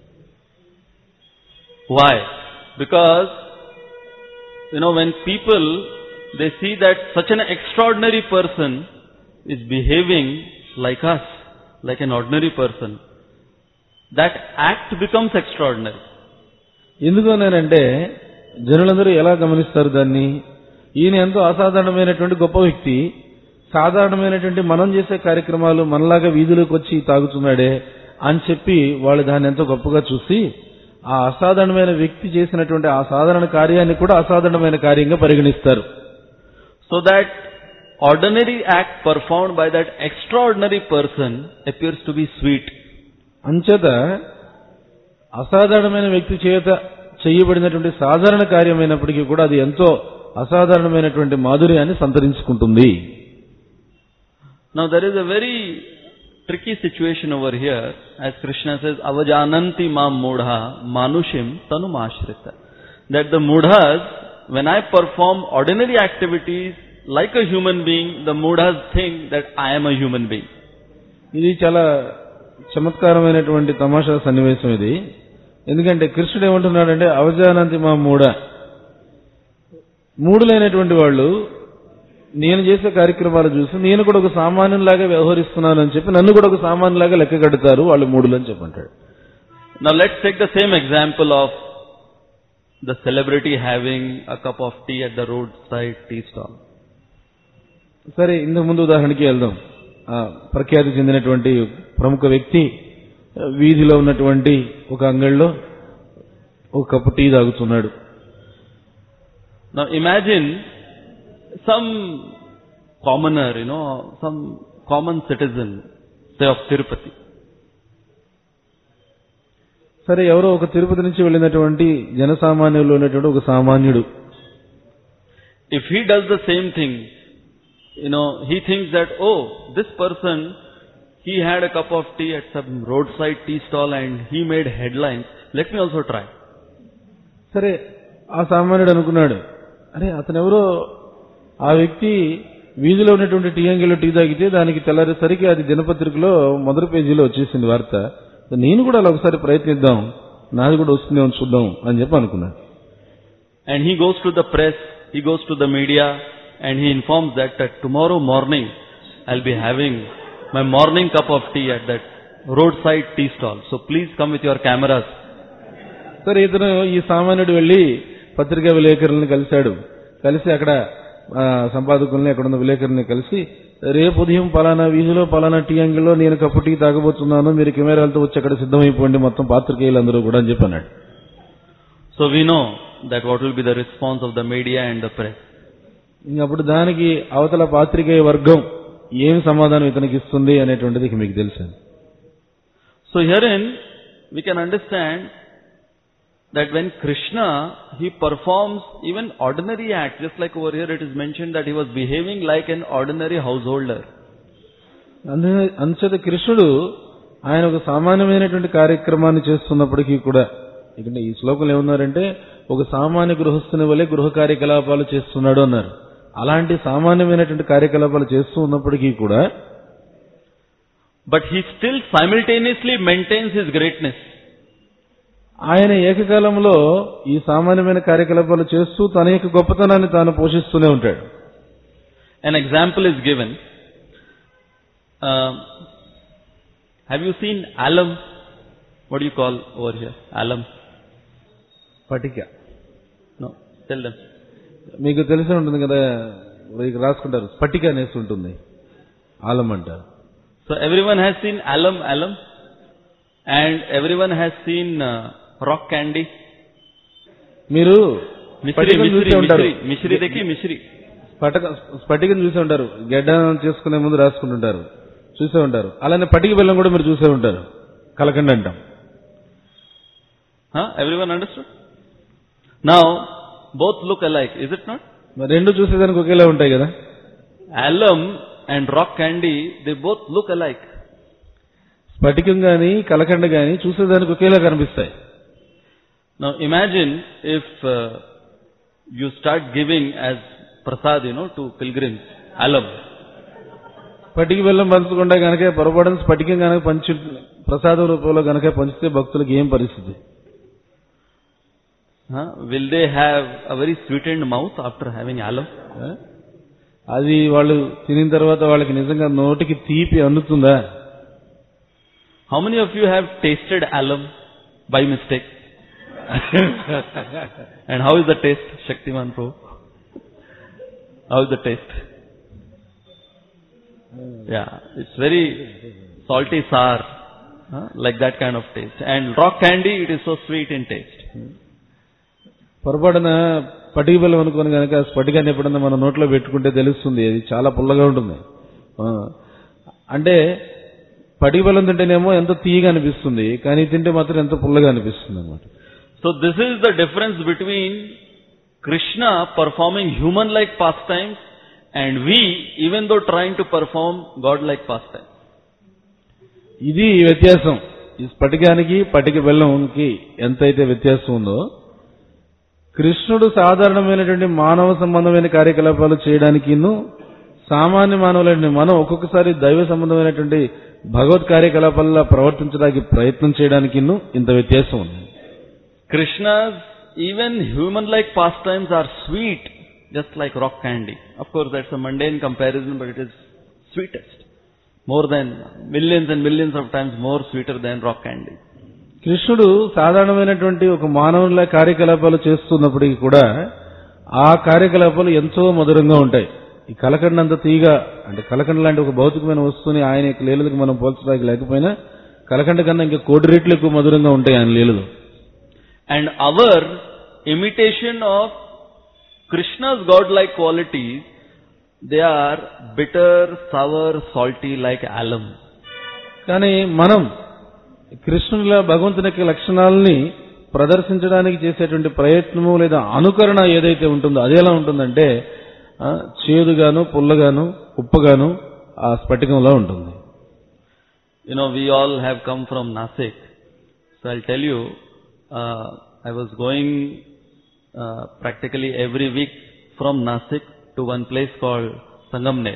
Speaker 1: Why? Because, you know, when people, they see that such an extraordinary person is behaving like us, like an ordinary person, that act becomes extraordinary.
Speaker 2: ఎందుకు అన్నానంటే జనులందరూ ఎలా గమనిస్తారు దాన్ని ఈయన ఎంతో అసాధారణమైనటువంటి గొప్ప వ్యక్తి సాధారణమైనటువంటి మనం చేసే కార్యక్రమాలు మనలాగా వీధిలోకి వచ్చి తాగుతున్నాడే అని చెప్పి వాళ్ళు దాన్ని ఎంతో గొప్పగా చూసి ఆ అసాధారణమైన వ్యక్తి చేసినటువంటి ఆ సాధారణ కార్యాన్ని కూడా అసాధారణమైన కార్యంగా పరిగణిస్తారు
Speaker 1: So that ordinary act performed by that extraordinary person appears to be sweet.
Speaker 2: అంచేత అసాధారణమైన వ్యక్తి చేత చేయబడినటువంటి సాధారణ కార్యమైనప్పటికీ కూడా అది ఎంతో అసాధారణమైనటువంటి మాధుర్యాన్ని సంతరించుకుంటుంది
Speaker 1: Now there is a very tricky situation over here, as Krishna says, avajananti mam mudha manushim tanumashrita. That the mudhas, when I perform ordinary activities like a human being, the mudhas think that I am a human being.
Speaker 2: ఇది చాలా చమత్కారమైనటువంటి తమాషా సన్నివేశం ఇది ఎందుకంటే కృష్ణుడు ఏమంటున్నాడంటే అవజానంతి మా మూడ మూడులైనటువంటి వాళ్ళు నేను చేసే కార్యక్రమాలు చూసి నేను కూడా ఒక సామాన్యులాగా వ్యవహరిస్తున్నాను అని చెప్పి నన్ను కూడా ఒక సామాన్యులాగా లెక్క కడతారు వాళ్ళు మూడులు అని చెప్పంటాడు
Speaker 1: Now let's take the same example of the celebrity having a cup of tea at the roadside tea stall.
Speaker 2: సరే ఇంతకు ముందు ఉదాహరణకి వెళ్దాం ఆ, ప్రఖ్యాతి చెందినటువంటి ప్రముఖ వ్యక్తి ఆ, వీధిలో ఉన్నటువంటి ఒక అంగడిలో ఒక కప్పు టీ తాగుతున్నాడు
Speaker 1: Now imagine some commoner, you know, some common citizen, say of Tirupati.
Speaker 2: సరే ఎవరో ఒక తిరుపతి నుంచి వెళ్ళినటువంటి జనసామాన్యులు ఉన్నటువంటి ఒక సామాన్యుడు
Speaker 1: If he does the same thing, you know, he thinks that, oh, this person, he had a cup of tea at some roadside tea stall and he made headlines. Let me also try.
Speaker 2: సరే ఆ సామాన్యుడు అనుకున్నాడు అరే అతను ఎవరో ఆ వ్యక్తి వీధిలో ఉన్నటువంటి టీ అంగిలో టీ తాగితే దానికి తెల్లారేసరికి అది దినపత్రికలో మొదటి పేజీలో వచ్చేసింది వార్త నేను కూడా అలా ఒకసారి ప్రయత్నిద్దాం నాది కూడా వస్తుందేమో చూద్దాం అని చెప్పి అనుకున్నాడు
Speaker 1: And he goes to the press, he goes to the media and he informs that, that tomorrow morning I'll be having my morning cup of tea at that roadside tea stall. So please come with your cameras.
Speaker 2: సరే ఇతను ఈ సామాన్యుడు వెళ్లి పత్రికా విలేకరులను కలిశాడు కలిసి అక్కడ ఆ, సంపాదకుల్ని అక్కడ ఉన్న విలేకరుల్ని కలిసి రేపు ఉదయం పలానా వీధిలో పలానా టీ అంగిల్లో నేను కప్పు టీ తాగబోతున్నాను మీరు కెమెరాలతో వచ్చి అక్కడ సిద్ధమైపోండి మొత్తం పాత్రికేయులందరూ కూడా అని చెప్పి అన్నాడు
Speaker 1: So we know that what will be the response of the media and the press.
Speaker 2: ఇంక అప్పుడు దానికి అవతల పాత్రికేయ వర్గం ఏం సమాధానం ఇతనికి ఇస్తుంది అనేటువంటిది ఇక మీకు తెలుసు
Speaker 1: So herein we can understand that when Krishna, he performs even ordinary acts, just like over here it is mentioned that he was behaving like an ordinary householder.
Speaker 2: అందు అంచేత కృష్ణుడు ఆయన ఒక సామాన్యమైనటువంటి కార్యక్రమాన్ని చేస్తున్నప్పటికీ కూడా ఇక్కడ ఈ శ్లోకంలో ఏమన్నారంటే ఒక సామాన్య గృహస్థుని వలె గృహ కార్యకలాపాలు చేస్తున్నాడు అన్నారు అలాంటి సామాన్యమైనటువంటి కార్యకలాపాలు చేస్తూ ఉన్నప్పటికీ కూడా
Speaker 1: But he still simultaneously maintains his greatness.
Speaker 2: ఆయన ఏకకాలంలో ఈ సామాన్యమైన కార్యకలాపాలు చేస్తూ తన యొక్క గొప్పతనాన్ని తాను పోషిస్తూనే ఉంటాడు
Speaker 1: An example is given. Um, have you seen alum? What do you call over here? Alum?
Speaker 2: పటిక
Speaker 1: No. Tell them.
Speaker 2: మీకు తెలిసి ఉంటుంది కదా మీకు రాసుకుంటారు స్ఫటిక అనేసి ఉంటుంది ఆలం అంటారు
Speaker 1: So everyone has seen alum, alum, and everyone has seen uh, rock candy.
Speaker 2: మీరు
Speaker 1: Mishri,
Speaker 2: స్ఫటికం
Speaker 1: mishri,
Speaker 2: చూసే ఉంటారు
Speaker 1: mishri, mishri dekhi, mishri.
Speaker 2: స్ఫటక స్ఫటికం చూసే ఉంటారు గడ్డ చేసుకునే ముందు రాసుకుంటుంటారు చూసే ఉంటారు అలానే పటిక బెల్లం కూడా మీరు చూసే ఉంటారు కలకండి అంటాం
Speaker 1: Huh? Everyone understood? Now, both look alike, is it not?
Speaker 2: మరి రెండు చూసేదానికి ఒకేలా ఉంటాయి కదా
Speaker 1: Alum and rock candy, they both look alike.
Speaker 2: స్ఫటికం గాని కలకండ గాని చూసేదానికి ఒకేలా కనిపిస్తాయి
Speaker 1: Now imagine if uh, you start giving as prasad, you know, to pilgrims, alum.
Speaker 2: స్ఫటిక బెల్లం పంచకుండా గనక పొరపాటున స్ఫటికం గనక పంచి ప్రసాదం రూపంలో గనక పంచితే భక్తులకు ఏం పరిస్థితి
Speaker 1: Huh? Will they have a very sweetened mouth after having alum?
Speaker 2: ఆ? అది వాళ్ళు తినిన తర్వాత వాళ్ళకి నిజంగా నోటికి తీపి అందుతుందా
Speaker 1: How many of you have tasted alum by mistake? and how is the taste, Shaktiman Pro? How is the taste? Yeah, it's very salty sour, huh? like that kind of taste. And rock candy, it is so sweet in taste.
Speaker 2: పొరపాటున పటిక బెల్లం అనుకుని కనుక స్ఫటికాన్ని ఎప్పుడన్నా మన నోట్లో పెట్టుకుంటే తెలుస్తుంది అది చాలా పుల్లగా ఉంటుంది ఆ. అంటే పటిక బెల్లం తింటేనేమో ఎంతో తీయగా అనిపిస్తుంది కానీ తింటే మాత్రం ఎంతో పుల్లగా అనిపిస్తుంది అనమాట
Speaker 1: So this is the difference between Krishna performing human-like pastimes and we, even though trying to perform God-like pastimes.
Speaker 2: ఇది వ్యత్యాసం ఈ స్ఫటికానికి పటిక బెల్లంకి ఎంతైతే వ్యత్యాసం ఉందో కృష్ణుడు సాధారణమైనటువంటి మానవ సంబంధమైన కార్యకలాపాలు చేయడానికి సామాన్య మానవులైన మనం ఒక్కొక్కసారి దైవ సంబంధమైనటువంటి భగవత్ కార్యకలాపాల్లో ప్రవర్తించడానికి ప్రయత్నం చేయడానికి ఇంత వ్యత్యాసం ఉంది
Speaker 1: Krishna's even human-like pastimes are sweet, just like rock candy. Of course, that's a mundane comparison, but it is sweetest. More than millions and millions of times more sweeter than rock candy.
Speaker 2: కృష్ణుడు సాధారణమైనటువంటి ఒక మానవుల కార్యకలాపాలు చేస్తున్నప్పటికీ కూడా ఆ కార్యకలాపాలు ఎంతో మధురంగా ఉంటాయి ఈ కలకండ అంత తీగ అంటే కలకండ లాంటి ఒక భౌతికమైన వస్తువుని ఆయన యొక్క లీలలకు మనం పోల్చడానికి లేకపోయినా కలకండ కన్నా ఇంకా కోటి రెట్లు ఎక్కువ మధురంగా ఉంటాయి ఆయన లీలలు
Speaker 1: And our imitation of Krishna's godlike qualities, they are bitter, sour, salty like alum.
Speaker 2: కానీ మనం కృష్ణుల భగవంతుని యొక్క లక్షణాలని ప్రదర్శించడానికి చేసేటువంటి ప్రయత్నము లేదా అనుకరణ ఏదైతే ఉంటుందో అది ఎలా ఉంటుందంటే ఆ, చేదుగాను పుల్లగాను ఉప్పుగాను ఆ స్ఫటికంలో ఉంటుంది
Speaker 1: You know, we all have come from Nasik. So I'll tell you, uh, I was going uh, practically every week from Nasik to one place called Sangamner.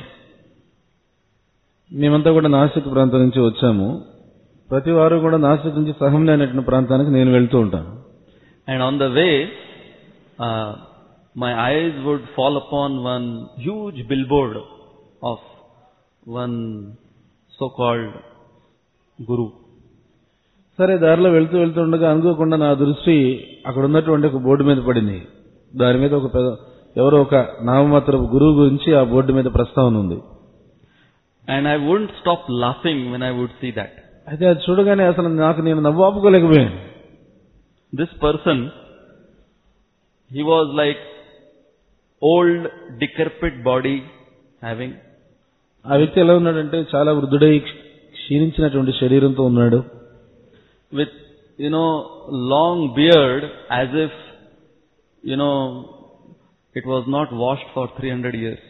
Speaker 2: మేమంతా కూడా నాసిక్ ప్రాంతం నుంచి వచ్చాము ప్రతి వారు కూడా నాసిక్ నుంచి సహంలే అనేటువంటి ప్రాంతానికి నేను వెళ్తూ ఉంటాను
Speaker 1: And on the way, uh, my eyes would fall upon one huge billboard of one so-called guru.
Speaker 2: సరే దారిలో వెళ్తూ వెళ్తూ ఉండగా అనుకోకుండా నా దృష్టి అక్కడ ఉన్నటువంటి ఒక బోర్డు మీద పడింది దాని మీద ఒక పెద్ద ఎవరో ఒక నామమాత్రపు గురువు గురించి ఆ బోర్డు మీద ప్రస్తావన ఉంది
Speaker 1: And I wouldn't stop laughing when I would see that.
Speaker 2: అయితే అది చూడగానే అసలు నాకు నేను నవ్వు ఆపుకోలేకపోయాను
Speaker 1: This person, he was like old decrepit body having
Speaker 2: ఆ వ్యక్తి ఎలా ఉన్నాడంటే చాలా వృద్ధుడై క్షీణించినటువంటి శరీరంతో ఉన్నాడు
Speaker 1: with, you know, long beard as if, you know, it was not washed for 300 years.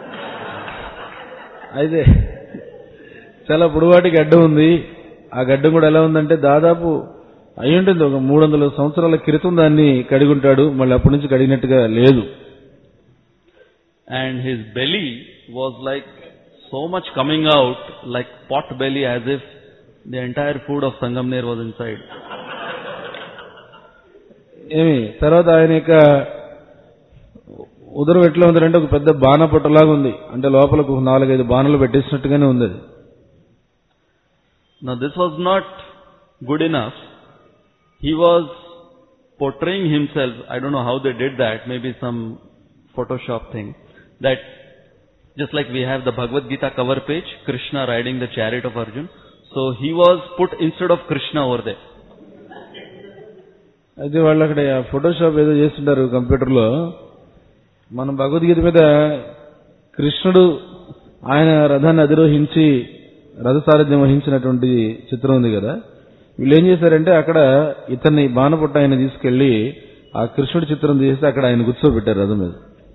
Speaker 2: అయితే చాలా పొడవాటి గడ్డ ఉంది ఆ గడ్డ కూడా ఎలా ఉందంటే దాదాపు అయి ఉంటుంది ఒక మూడు వందల సంవత్సరాల క్రితం దాన్ని కడిగుంటాడు మళ్ళీ అప్పటి నుంచి కడిగినట్టుగా లేదు
Speaker 1: And his belly was like so much coming out like pot belly as if the entire food of Sangamner was inside.
Speaker 2: ఏమి తర్వాత ఆయన యొక్క ఉదరం ఎట్లా ఉందంటే ఒక పెద్ద బాణ పొట్టలాగా ఉంది అంటే లోపలకు ఒక నాలుగైదు బాణలు పెట్టేసినట్టుగానే ఉంది అది
Speaker 1: Now this was not good enough. He was portraying himself, I don't know how they did that, maybe some Photoshop thing, that just like we have the Bhagavad Gita cover page, Krishna riding the chariot of Arjun, so he was put instead of Krishna over there.
Speaker 2: అయితే వాళ్ళు అక్కడ Photoshop ఏదో చేస్తుంటారు కంప్యూటర్లో మనం భగవద్గీత మీద కృష్ణుడు ఆయన రథాన్ని అధిరోహించి రథసారథ్యం వహించినటువంటి చిత్రం ఉంది కదా వీళ్ళు ఏం చేశారంటే అక్కడ ఇతన్ని బాణపుట్ట ఆయన తీసుకెళ్లి ఆ కృష్ణుడి చిత్రం తీసి అక్కడ ఆయన కూర్చోబెట్టారు రథం మీద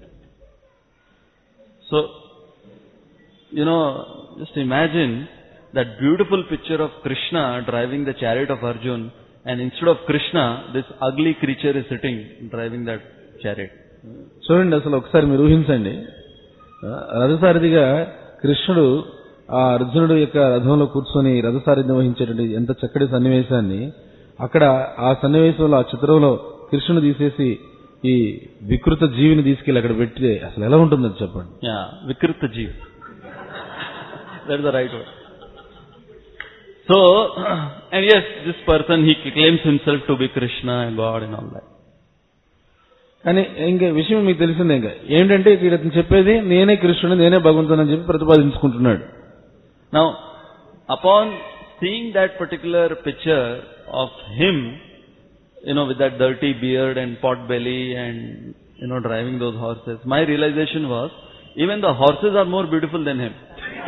Speaker 1: So, you know, just imagine that beautiful picture of Krishna driving the chariot of Arjun, and instead of Krishna, this ugly creature is sitting driving that chariot.
Speaker 2: చూడండి అసలు ఒకసారి మీరు ఊహించండి ఆ, రథసారథిగా కృష్ణుడు ఆ అర్జునుడు యొక్క రథంలో కూర్చొని రథసారథ్యం వహించేటువంటి ఎంత చక్కటి సన్నివేశాన్ని అక్కడ ఆ సన్నివేశంలో ఆ చిత్రంలో కృష్ణుడు తీసేసి ఈ వికృత జీవిని తీసుకెళ్లి అక్కడ పెడితే అసలు ఎలా ఉంటుంది అది చెప్పండి
Speaker 1: Yeah, Vikrita Jeev. That's the right word. So, and yes, this person, he claims himself to be Krishna and God and all that.
Speaker 2: కానీ ఇంకా విషయం మీకు తెలిసిందే ఇంకా ఏంటంటే ఇక్కడ ఇతను చెప్పేది నేనే కృష్ణుడు నేనే భగవంతుడు అని చెప్పి ప్రతిపాదించుకుంటున్నాడు
Speaker 1: Now, upon seeing that particular picture of him, you know, with that dirty beard and pot belly and, you know, driving those horses, my realization was, even the horses are more beautiful than him.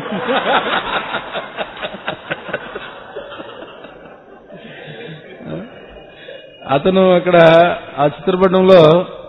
Speaker 2: అతను అక్కడ ఆ చిత్రపటంలో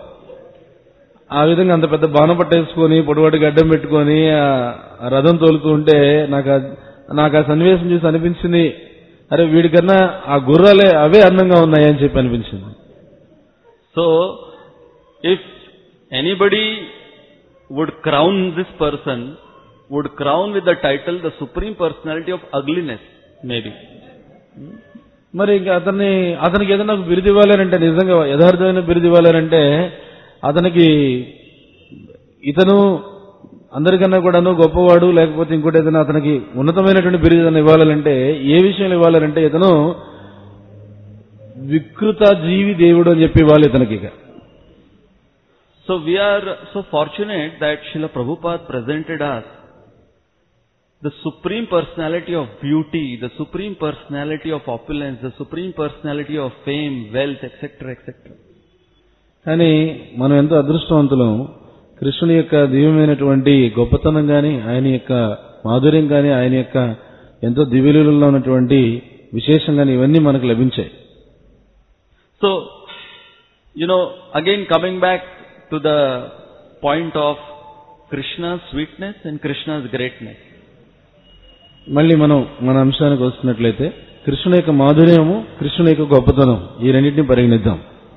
Speaker 2: ఆ విధంగా అంత పెద్ద బాణ పట్టేసుకొని పొడవాటి గడ్డం పెట్టుకొని ఆ ఆ రథం తోలుతూ ఉంటే నాకు ఆ- నాకు ఆ సన్నివేశం చూసి అనిపించింది అరే వీడికన్నా ఆ గుర్రాలే అవే అందంగా ఉన్నాయి అని చెప్పి అనిపించింది
Speaker 1: So, if anybody would crown this person, would crown with the title the Supreme Personality of Ugliness, maybe.
Speaker 2: మరి ఇంకా అతన్ని అతనికి ఏదైనా ఒక బిరుదు ఇవ్వాలనంటే నిజంగా యథార్థమైన బిరుదు ఇవ్వాలనంటే అతనికి ఇతను అందరికన్నా కూడాను గొప్పవాడు లేకపోతే ఇంకోటి ఏదైనా అతనికి ఉన్నతమైనటువంటి బిరుదు ఏదైనా ఇవ్వాలంటే ఏ విషయంలో ఇవ్వాలంటే ఇతను వికృత జీవి దేవుడు అని చెప్పి ఇవ్వాలి ఇతనికి ఇక
Speaker 1: So we are so fortunate that Srila Prabhupada presented us the supreme personality of beauty, the supreme personality of opulence, the supreme personality of fame, wealth, etc., etc.
Speaker 2: కానీ మనం ఎంతో అదృష్టవంతులం కృష్ణుని యొక్క దివ్యమైనటువంటి గొప్పతనం గాని ఆయన యొక్క మాధుర్యం గాని ఆయన యొక్క ఎంతో దివ్యలీలలో ఉన్నటువంటి విశేషం గాని ఇవన్నీ మనకు లభించాయి
Speaker 1: So, you know, again coming back to the point of Krishna's sweetness and Krishna's greatness.
Speaker 2: మళ్ళీ మనం మన అంశానికి వస్తున్నట్లయితే కృష్ణుని యొక్క మాధుర్యము కృష్ణుని యొక్క గొప్పతనం ఈ రెండింటిని పరిగణిద్దాం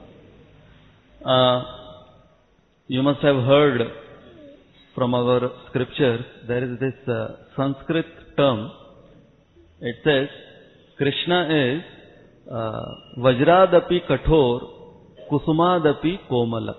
Speaker 1: Uh, you must have heard from our scriptures, there is this uh, Sanskrit term. It says, Krishna is uh, Vajradapi Kathor, Kusumadapi Komala.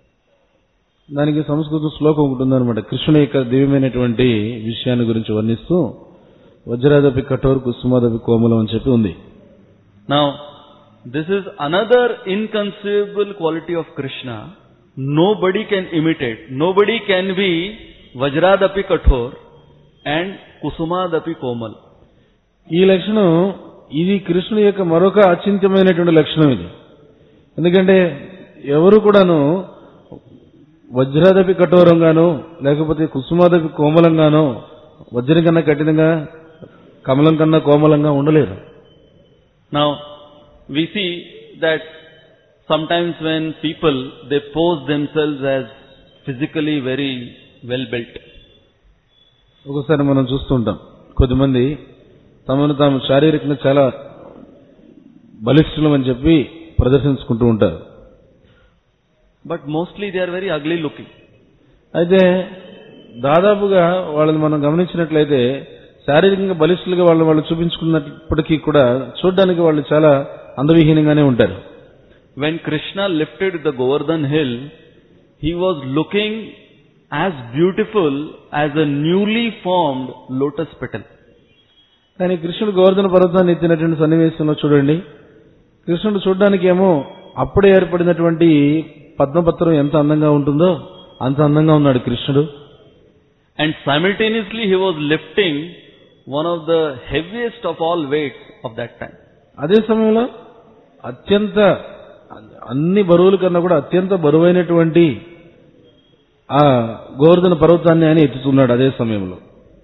Speaker 2: దానికి సంస్కృత శ్లోకం ఒకటి ఉందన్నమాట కృష్ణుని యొక్క దివ్యమైనటువంటి విషయాన్ని గురించి వర్ణిస్తూ వజ్రాదపి కఠోర్ కుసుమాదపి కోమలం అని చెప్పి ఉంది
Speaker 1: Now, this is another inconceivable quality of Krishna. Nobody can imitate. Nobody can be Vajradapi Kathor and Kusumadapi Komal.
Speaker 2: ఈ లక్షణం ఇది కృష్ణుని యొక్క మరొక అచింత్యమైనటువంటి లక్షణం ఇది ఎందుకంటే ఎవరు కూడాను వజ్రాదపి కఠోరంగాను లేకపోతే కుసుమాదపి కోమలంగానో వజ్రం కన్నా కఠినంగా కమలం కన్నా కోమలంగా ఉండలేరు
Speaker 1: Now, we see that sometimes when people, they pose themselves as physically very well built.
Speaker 2: ఒకసారి మనం చూస్తుంటాం కొద్దిమంది తమను తాము శారీరకంగా చాలా బలిష్ఠులం అని చెప్పి ప్రదర్శించుకుంటూ ఉంటారు
Speaker 1: But mostly they are very ugly looking.
Speaker 2: అయితే దాదాపుగా వాళ్ళని మనం గమనించినట్లయితే శారీరకంగా బలిష్ఠులుగా వాళ్ళు వాళ్ళు చూపించుకున్నప్పటికీ కూడా చూడడానికి వాళ్ళు చాలా అందవిహీనంగానే ఉంటారు
Speaker 1: When Krishna lifted the Govardhan hill, he was looking as beautiful as a newly formed lotus petal.
Speaker 2: కానీ కృష్ణుడు గోవర్ధన పర్వతాన్ని ఎత్తినటువంటి సన్నివేశంలో చూడండి కృష్ణుడు చూడడానికి ఏమో అప్పుడే ఏర్పడినటువంటి పద్మపత్రం ఎంత అందంగా ఉంటుందో అంత అందంగా ఉన్నాడు కృష్ణుడు
Speaker 1: And simultaneously he was lifting one of the heaviest of all weights of that time.
Speaker 2: అదే సమయంలో అత్యంత అన్ని బరువుల కన్నా కూడా అత్యంత బరువైనటువంటి ఆ గోవర్ధన పర్వతాన్ని ఆయన ఎత్తుతున్నాడు అదే సమయంలో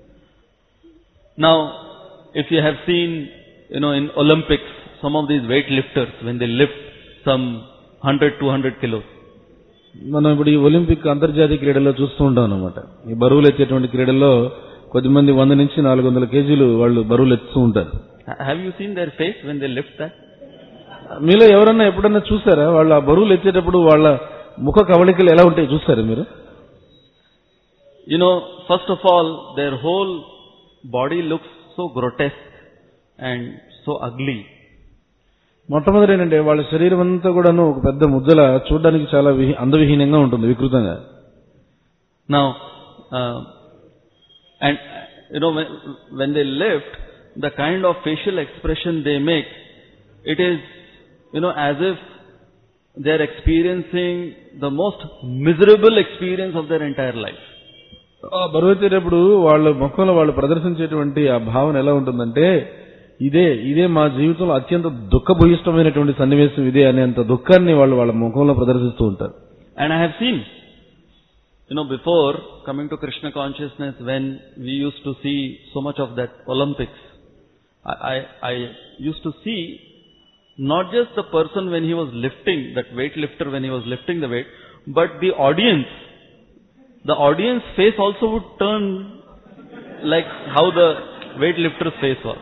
Speaker 1: Now, if you have seen, you know, in Olympics, some of these weightlifters, when they lift some 100, 200 kilos,
Speaker 2: మనం ఇప్పుడు ఈ ఒలింపిక్ అంతర్జాతీయ క్రీడల్లో చూస్తూ ఉంటాం అనమాట ఈ బరువులు ఎత్తేటువంటి క్రీడల్లో కొద్దిమంది వంద నుంచి నాలుగు వందల కేజీలు వాళ్ళు బరువులు ఎత్తుతూ ఉంటారు
Speaker 1: ha- have you seen their face when they lift that?
Speaker 2: మీలో ఎవరన్నా ఎప్పుడన్నా చూసారా వాళ్ళు ఆ బరువులు ఎత్తేటప్పుడు వాళ్ళ ముఖ కవళికలు ఎలా ఉంటాయి చూసారా మీరు
Speaker 1: You know, first of all, their whole body looks so grotesque and so ugly.
Speaker 2: మొట్టమొదటి ఏంటంటే వాళ్ళ శరీరం అంతా కూడాను ఒక పెద్ద ముద్దల చూడడానికి చాలా విహి- అందవిహీనంగా ఉంటుంది వికృతంగా
Speaker 1: Now, uh, and uh, you know, when, when they lift, the kind of facial expression they make, it is, you know, as if they are experiencing the most miserable experience of their entire life.
Speaker 2: ఆ బరువు ఎత్తేటప్పుడు వాళ్ళ ముఖంలో వాళ్ళు ప్రదర్శించేటువంటి ఆ భావన ఎలా ఉంటుందంటే ఇదే ఇదే మా జీవితంలో అత్యంత దుఃఖభూయిష్టమైనటువంటి సన్నివేశం ఇదే అనేంత దుఃఖాన్ని వాళ్ళు వాళ్ళ ముఖంలో ప్రదర్శిస్తూ ఉంటారు
Speaker 1: And I have seen, you know, before coming to Krishna consciousness, when we used to see so much of that Olympics, I, I, I used to see not just the person when he was lifting, that weightlifter when he was lifting the weight, but the audience. The audience face also would turn like how the weightlifter's face was.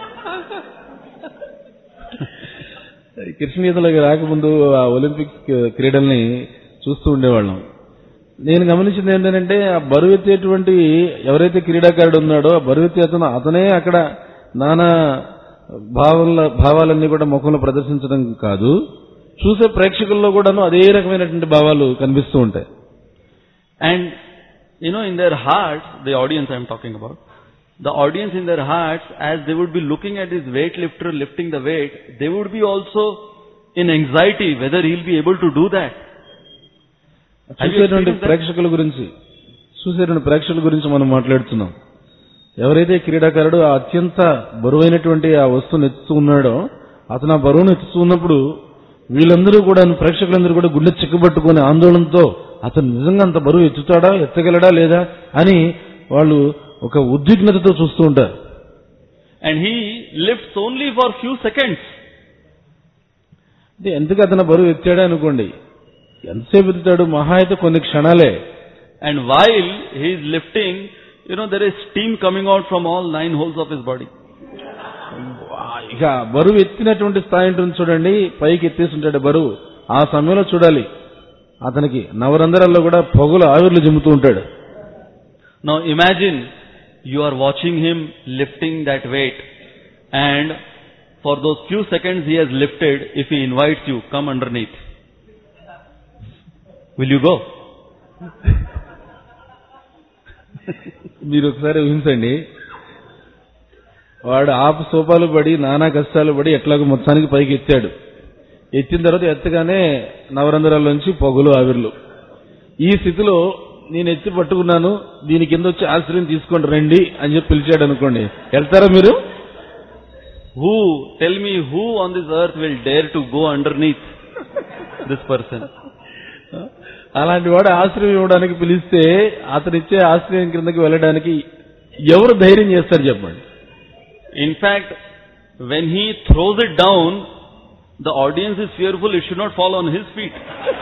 Speaker 2: కృష్ణగీతలోకి రాకముందు ఆ Olympic క్రీడల్ని చూస్తూ ఉండేవాళ్ళం నేను గమనించింది ఏంటంటే ఆ బరువు ఎత్తేటువంటి ఎవరైతే క్రీడాకారుడు ఉన్నాడో ఆ బరువు ఎత్తే అతను అతనే అక్కడ నానా భావాల భావాలన్నీ కూడా ముఖంలో ప్రదర్శించడం కాదు చూసే ప్రేక్షకుల్లో కూడాను అదే రకమైనటువంటి భావాలు కనిపిస్తూ ఉంటాయి
Speaker 1: And, you know, in their hearts, the audience I'm talking about, the audience in their hearts, as they would be looking at this weightlifter lifting the weight, they would be also in anxiety whether he'll be able to do that. Have you
Speaker 2: చూసేటువంటి
Speaker 1: experienced that?
Speaker 2: ప్రేక్షకుల గురించి చూసేటువంటి ప్రేక్షకుల గురించి మనం మాట్లాడుతున్నాం ఎవరైతే క్రీడాకారుడు ఆ అత్యంత బరువైనటువంటి ఆ వస్తువును ఎత్తుతూ ఉన్నాడో అతను ఆ బరువును ఎత్తుతూ ఉన్నప్పుడు వీళ్ళందరూ కూడా ప్రేక్షకులందరూ కూడా గుండె చిక్కబట్టుకునే ఆందోళనతో అతను నిజంగా అంత బరువు ఎత్తుతాడా ఎత్తగలడా లేదా అని వాళ్ళు ఒక ఉద్విగ్నతతో చూస్తూ ఉంటారు
Speaker 1: And he lifts only for few seconds.
Speaker 2: అంటే ఎందుకు అతను బరువు ఎత్తాడా అనుకోండి ఎంతసేపు ఎత్తుతాడు మహా అయితే కొన్ని క్షణాలే
Speaker 1: And while he is lifting, you know, there is steam coming out from all nine holes of his body.
Speaker 2: ఇక బరువు ఎత్తినటువంటి స్థాయి ఉంటుంది చూడండి పైకి ఎత్తేసి ఉంటాడు బరువు ఆ సమయంలో చూడాలి అతనికి నవరంధ్రాల్లో కూడా పొగలు ఆవిర్లు జిమ్ముతూ ఉంటాడు
Speaker 1: Now imagine you are watching him lifting that weight and for those few seconds he has lifted, if he invites you, come underneath. Will you go?
Speaker 2: మీరు ఒకసారి ఊహించండి వాడు ఆపు సోపాలు పడి నానా కష్టాలు పడి ఎట్లాగో మొత్తానికి పైకి ఎత్తాడు ఎత్తిన తర్వాత ఎత్తగానే నవరంధ్రాల్లోంచి పొగలు ఆవిర్లు ఈ స్థితిలో నేను ఎత్తి పట్టుకున్నాను దీని కింద వచ్చి ఆశ్రయం తీసుకోండి రండి అని చెప్పి పిలిచాడు అనుకోండి వెళ్తారా మీరు
Speaker 1: Who, tell me who on this earth will dare to go underneath this person?
Speaker 2: అలాంటి వాడు ఆశ్రయం ఇవ్వడానికి పిలిస్తే అతను ఇచ్చే ఆశ్రయం క్రిందకి వెళ్ళడానికి ఎవరు ధైర్యం చేస్తారు చెప్పండి
Speaker 1: In fact, when he throws it down, the audience is fearful it should not fall on his feet.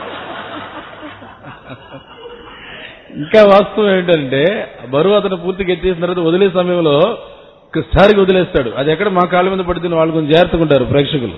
Speaker 2: ఇంకా వాస్తవం ఏంటంటే బరువు అతను పూర్తిగా ఎత్తేసిన తర్వాత వదిలే సమయంలో ఒక్కసారిగా వదిలేస్తాడు అది ఎక్కడ మా కాళ్ళ మీద పడితే వాళ్ళు కొంచెం జాగ్రత్తగా ఉంటారు ప్రేక్షకులు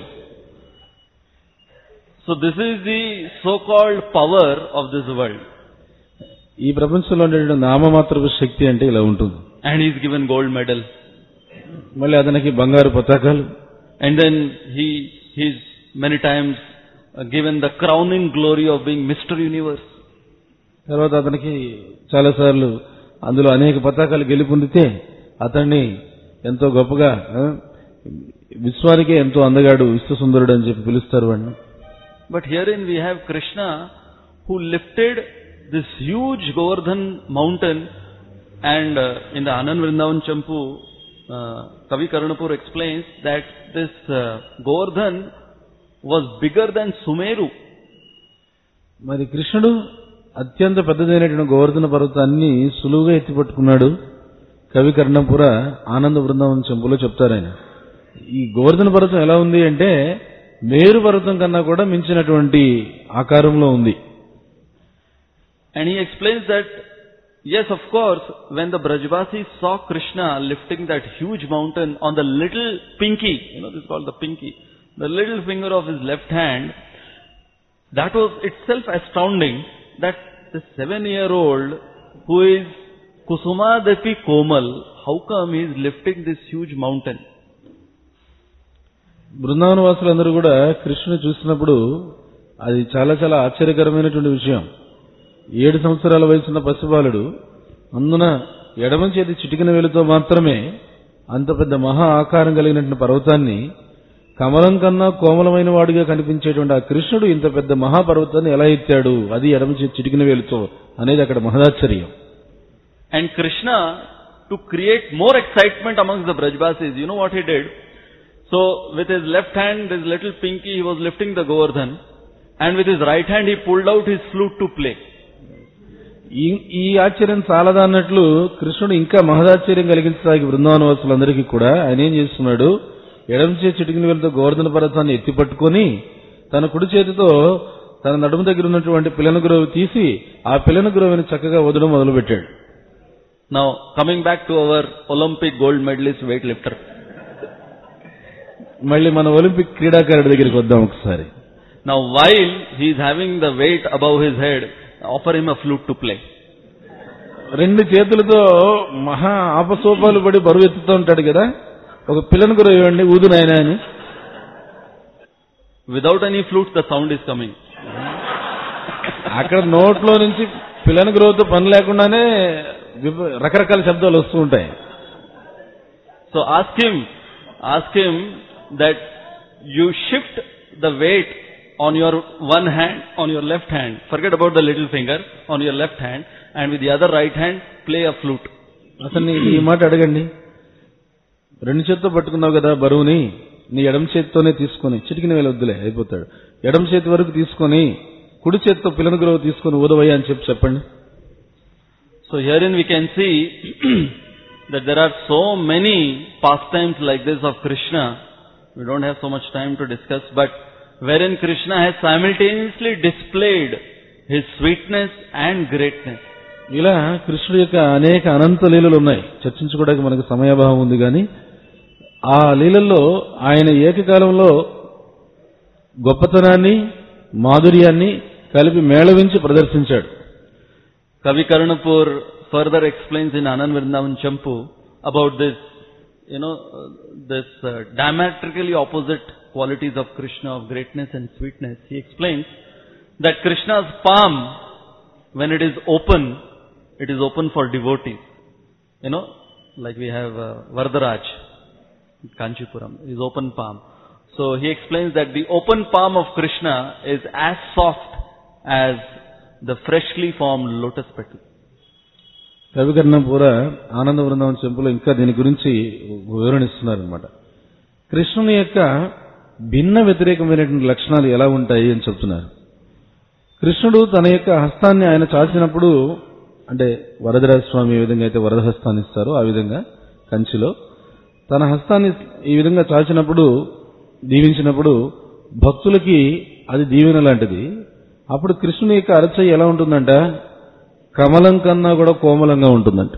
Speaker 1: So this is the so-called power of this world.
Speaker 2: ఈ ప్రపంచంలో ఉండేటువంటి నామమాత్రపు శక్తి అంటే ఇలా ఉంటుంది
Speaker 1: And he's given gold medal.
Speaker 2: మళ్ళీ అతనికి బంగారు పతాకాలు
Speaker 1: And then he, he's many times uh, given the crowning glory of being Mr. Universe.
Speaker 2: తర్వాత అతనికి చాలాసార్లు అందులో అనేక పతాకాలు గెలుపొందితే అతన్ని ఎంతో గొప్పగా ఆ, విశ్వానికే ఎంతో అందగాడు విశ్వసుందరుడు అని చెప్పి పిలుస్తారు వాడిని
Speaker 1: But herein we have Krishna who lifted this huge Govardhan mountain and uh, in the Anand Vrindavan Champu, uh, Kavi Karnapur explains that this uh, Govardhan was bigger than Sumeru.
Speaker 2: మరి కృష్ణుడు అత్యంత పెద్దదైనటువంటి గోవర్ధన పర్వతాన్ని సులువుగా ఎత్తిపట్టుకున్నాడు కవి కర్ణపుర ఆనంద బృందావనం చెంపులో చెప్తారు ఆయన ఈ గోవర్ధన పర్వతం ఎలా ఉంది అంటే మేరు పర్వతం కన్నా కూడా మించినటువంటి ఆకారంలో ఉంది
Speaker 1: And he explains that, yes, of course, when the Brajvasis saw Krishna lifting that huge mountain on the little pinky, you know, this is called the pinky, the little finger of his left hand, that was itself astounding that the seven-year-old who is Kusumadapi Komal, how come he is lifting this huge mountain?
Speaker 2: Brindavana వాసులందరూ కూడా కృష్ణుని చూసినప్పుడు అది చాలా చాలా ఆశ్చర్యకరమైనటువంటి విషయం ఏడు సంవత్సరాల వయసున్న పసిబాలుడు అందున ఎడమ చేతి చిటికిన వేలుతో మాత్రమే అంత పెద్ద మహా ఆకారం కలిగినటువంటి పర్వతాన్ని కమలం కన్నా కోమలమైన వాడిగా కనిపించేటువంటి ఆ కృష్ణుడు ఇంత పెద్ద మహాపర్వతాన్ని ఎలా ఎత్తాడు అది ఎడమ చేతి చిటికిన వేలుతో అనేది అక్కడ మహదాశ్చర్యం
Speaker 1: And Krishna, to create more excitement amongst the Brajbasis, you know what he did? So, with his left hand, this little pinky, he was lifting the Govardhan, and with his right hand, he pulled out his flute to play.
Speaker 2: ఈ ఈ ఆశ్చర్యం చాలదా అన్నట్లు కృష్ణుడు ఇంకా మహదాశ్చర్యం కలిగించడానికి బృందావన వాసులందరికీ కూడా ఆయన ఏం చేస్తున్నాడు ఎడమ చేతి చిటికిన వేలతో గోవర్ధన పర్వతాన్ని ఎత్తి పట్టుకొని తన కుడి చేతితో తన నడుము దగ్గర ఉన్నటువంటి పిల్లన గురవి తీసి ఆ పిల్లన గురవిని చక్కగా వదలడం మొదలుపెట్టాడు
Speaker 1: Now, coming back to our Olympic gold medalist weightlifter.
Speaker 2: మళ్ళీ మన ఒలింపిక్ క్రీడాకారుడి దగ్గరికి వద్దాం ఒకసారి
Speaker 1: Now, while he is having the weight above his head, offer him a flute to play.
Speaker 2: రెండు చేతులతో మహా ఆపసోపాలు పడి బరువు ఎత్తుతూ ఉంటాడు కదా ఒక పిల్లన గురవి ఇవ్వండి ఊదు నాయనా అని
Speaker 1: Without any flute, the sound is coming.
Speaker 2: అక్కడ నోట్లో నుంచి పిల్లన గురవుతో పని లేకుండానే విప- రకరకాల శబ్దాలు వస్తూ ఉంటాయి
Speaker 1: So ask him, ask him that you shift the weight on your one hand, on your left hand. Forget about the little finger, on your left hand, and with the other right hand, play a flute.
Speaker 2: అసలు నీ ఈ మాట అడగండి రెండు చేత్తో పట్టుకున్నావు కదా బరువుని నీ ఎడమ చేతితోనే తీసుకొని చిటికిన వేలు వద్దులే అయిపోతాడు ఎడమ చేతి వరకు తీసుకొని కుడి చేతితో పిల్లన గురవు తీసుకొని ఊదవయ్యా అని చెప్పి చెప్పండి
Speaker 1: So herein we can see that there are so many pastimes like this of Krishna. We don't have so much time to discuss, but wherein Krishna has simultaneously displayed his sweetness and greatness.
Speaker 2: ఇలా కృష్ణుడి యొక్క అనేక అనంత లీలలు ఉన్నాయి చర్చించుకోవడానికి మనకు సమయాభావం ఉంది కానీ ఆ లీలల్లో ఆయన ఏకకాలంలో గొప్పతనాన్ని మాధుర్యాన్ని కలిపి మేళవించి ప్రదర్శించాడు
Speaker 1: Kavi Karnapur further explains in Anand Vrindavan Champu about this, you know, uh, this uh, diametrically opposite qualities of Krishna of greatness and sweetness. He explains that Krishna's palm, when it is open, it is open for devotees. You know, like we have uh, Varadaraj, Kanchipuram, his open palm. So he explains that the open palm of Krishna is as soft as the freshly formed lotus petal.
Speaker 2: కవికర్ణపూర ఆనంద బృందావన చెంపులో ఇంకా దీని గురించి వివరణిస్తున్నారనమాట కృష్ణుని యొక్క భిన్న వ్యతిరేకమైనటువంటి లక్షణాలు ఎలా ఉంటాయి అని చెప్తున్నారు కృష్ణుడు తన యొక్క హస్తాన్ని ఆయన చాచినప్పుడు అంటే వరదరాజ స్వామి ఏ విధంగా అయితే వరద హస్తాన్ని ఇస్తారో ఆ విధంగా కంచిలో తన హస్తాన్ని ఈ విధంగా చాచినప్పుడు దీవించినప్పుడు భక్తులకి అది దీవెన లాంటిది అప్పుడు కృష్ణుని యొక్క అరచయ్య ఎలా ఉంటుందంట కమలం కన్నా కూడా కోమలంగా ఉంటుందంట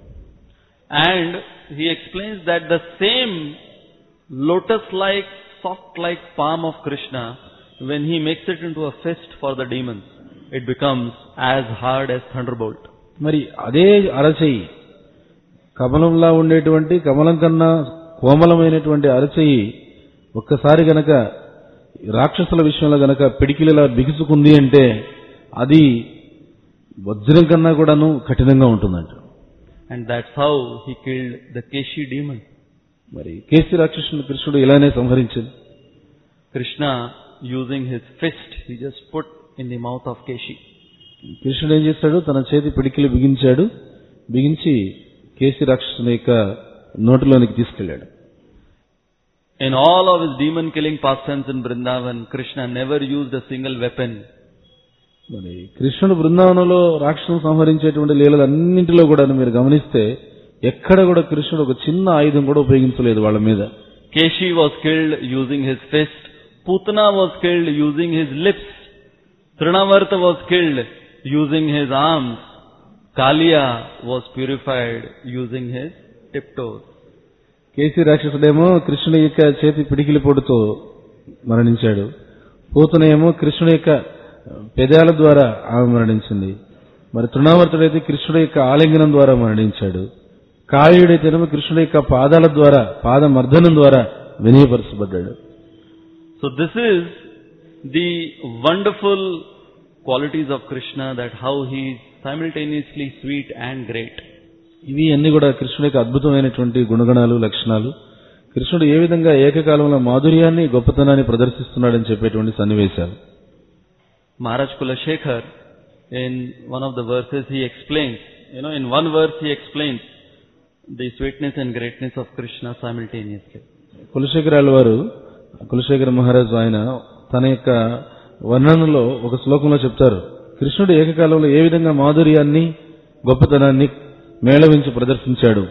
Speaker 1: And he explains that the same lotus-like, soft-like palm of Krishna, when he makes it into a fist for the demons, it becomes as hard as thunderbolt.
Speaker 2: మరి అదే అరచెయ్యి కమలంలా ఉండేటువంటి కమలం కన్నా కోమలమైనటువంటి అరచెయ్యి ఒక్కసారి గనక రాక్షసుల విషయంలో గనక పిడికిలిలా బిగుసుకుంది అంటే అది వజ్రం కన్నా కూడాను కఠినంగా ఉంటుందంట
Speaker 1: And that's how he killed the Keshi demon.
Speaker 2: మరి కేసీ రాక్షసుని కృష్ణుడు ఇలానే సంహరించింది
Speaker 1: Krishna, using his fist, he just put in the mouth of Keshi.
Speaker 2: కృష్ణుడు ఏం చేశాడు తన చేతి పిడికిలి బిగించాడు బిగించి కేసీ రాక్షసుని యొక్క నోటిలోనికి తీసుకెళ్లాడు
Speaker 1: In all of his demon killing pastimes in Vrindavan, Krishna never used a single weapon.
Speaker 2: మరి కృష్ణుడు బృందావనంలో రాక్షసును సంహరించేటువంటి లీలలన్నింటిలో కూడా మీరు గమనిస్తే ఎక్కడ కూడా కృష్ణుడు ఒక చిన్న ఆయుధం కూడా ఉపయోగించలేదు వాళ్ళ మీద
Speaker 1: Keshi was killed using his fist. Putana was killed using his lips. Trinavarta was killed using his arms. Kaliya was purified using his tiptoes.
Speaker 2: Keshi రాక్షసుడేమో కృష్ణుడి యొక్క చేతి పిడికిలి పొడితో మరణించాడు పూతనేమో కృష్ణుడి యొక్క పెదాల ద్వారా ఆమె మరణించింది మరి తృణావర్తుడైతే కృష్ణుడి యొక్క ఆలింగనం ద్వారా మరణించాడు కాళీయుడైతేనేమో కృష్ణుడి యొక్క పాదాల ద్వారా పాద మర్దనం ద్వారా వినయపరచబడ్డాడు
Speaker 1: So this is the wonderful qualities of Krishna that how he is simultaneously sweet and great.
Speaker 2: ఇవి అన్ని కూడా కృష్ణుడి యొక్క అద్భుతమైనటువంటి గుణగణాలు లక్షణాలు కృష్ణుడు ఏ విధంగా ఏకకాలంలో మాధుర్యాన్ని గొప్పతనాన్ని ప్రదర్శిస్తున్నాడని చెప్పేటువంటి సన్నివేశాలు
Speaker 1: Maharaj Kulashekar, in one of the verses he explains, you know, in one verse he explains the sweetness and greatness of Krishna simultaneously.
Speaker 2: కులశేఖరాల వారు కులశేఖర మహారాజు ఆయన తన యొక్క వర్ణనలో ఒక శ్లోకంలో చెప్తారు కృష్ణుడు ఏకకాలంలో ఏ విధంగా మాధుర్యాన్ని గొప్పతనాన్ని మేళవించి ప్రదర్శించాడు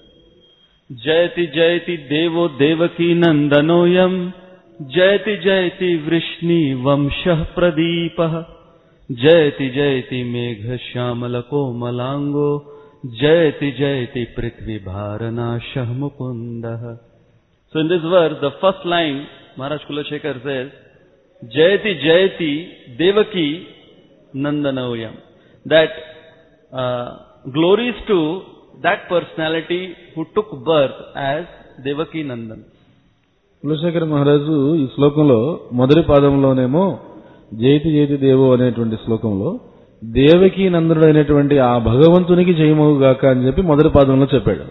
Speaker 1: जयति जयति देवो देवकी नन्दनोऽयम् जयति जयति वृष्णि वंशः प्रदीपः जयति जयति मेघश्यामलकोमलाङ्गो जयति जयति पृथ्वीभारनाशः मुकुन्दः So in this verse, the first line, Maharaj Kulashekar says, Jayati Jayati Devaki Nandanoyam. That uh, glories to that personality who took birth as Devaki Nandan.
Speaker 2: Kulasekhara మహారాజు ఈ శ్లోకంలో మొదటి పాదంలోనేమో జయతి జయతి దేవో అనేటువంటి శ్లోకంలో దేవకి నందుడు అనేటువంటి ఆ భగవంతునికి జయమవుగాక అని చెప్పి మొదటి పాదంలో చెప్పాడు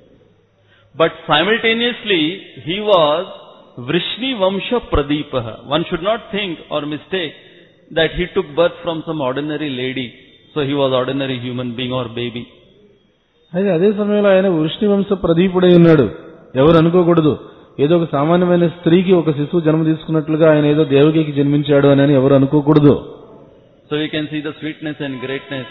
Speaker 1: But simultaneously, he was Vrishni Vamsha Pradipaha. One should not think or mistake that he took birth from some ordinary lady. So he was ordinary human being or baby.
Speaker 2: అయితే అదే సమయంలో ఆయన వృష్ణి వంశ ప్రదీపుడై ఉన్నాడు ఎవరు అనుకోకూడదు ఏదో ఒక సామాన్యమైన స్త్రీకి ఒక శిశువు జన్మ తీసుకున్నట్లుగా ఆయన ఏదో దేవకికి జన్మించాడు అని ఎవరు అనుకోకూడదు
Speaker 1: So we can see the sweetness and greatness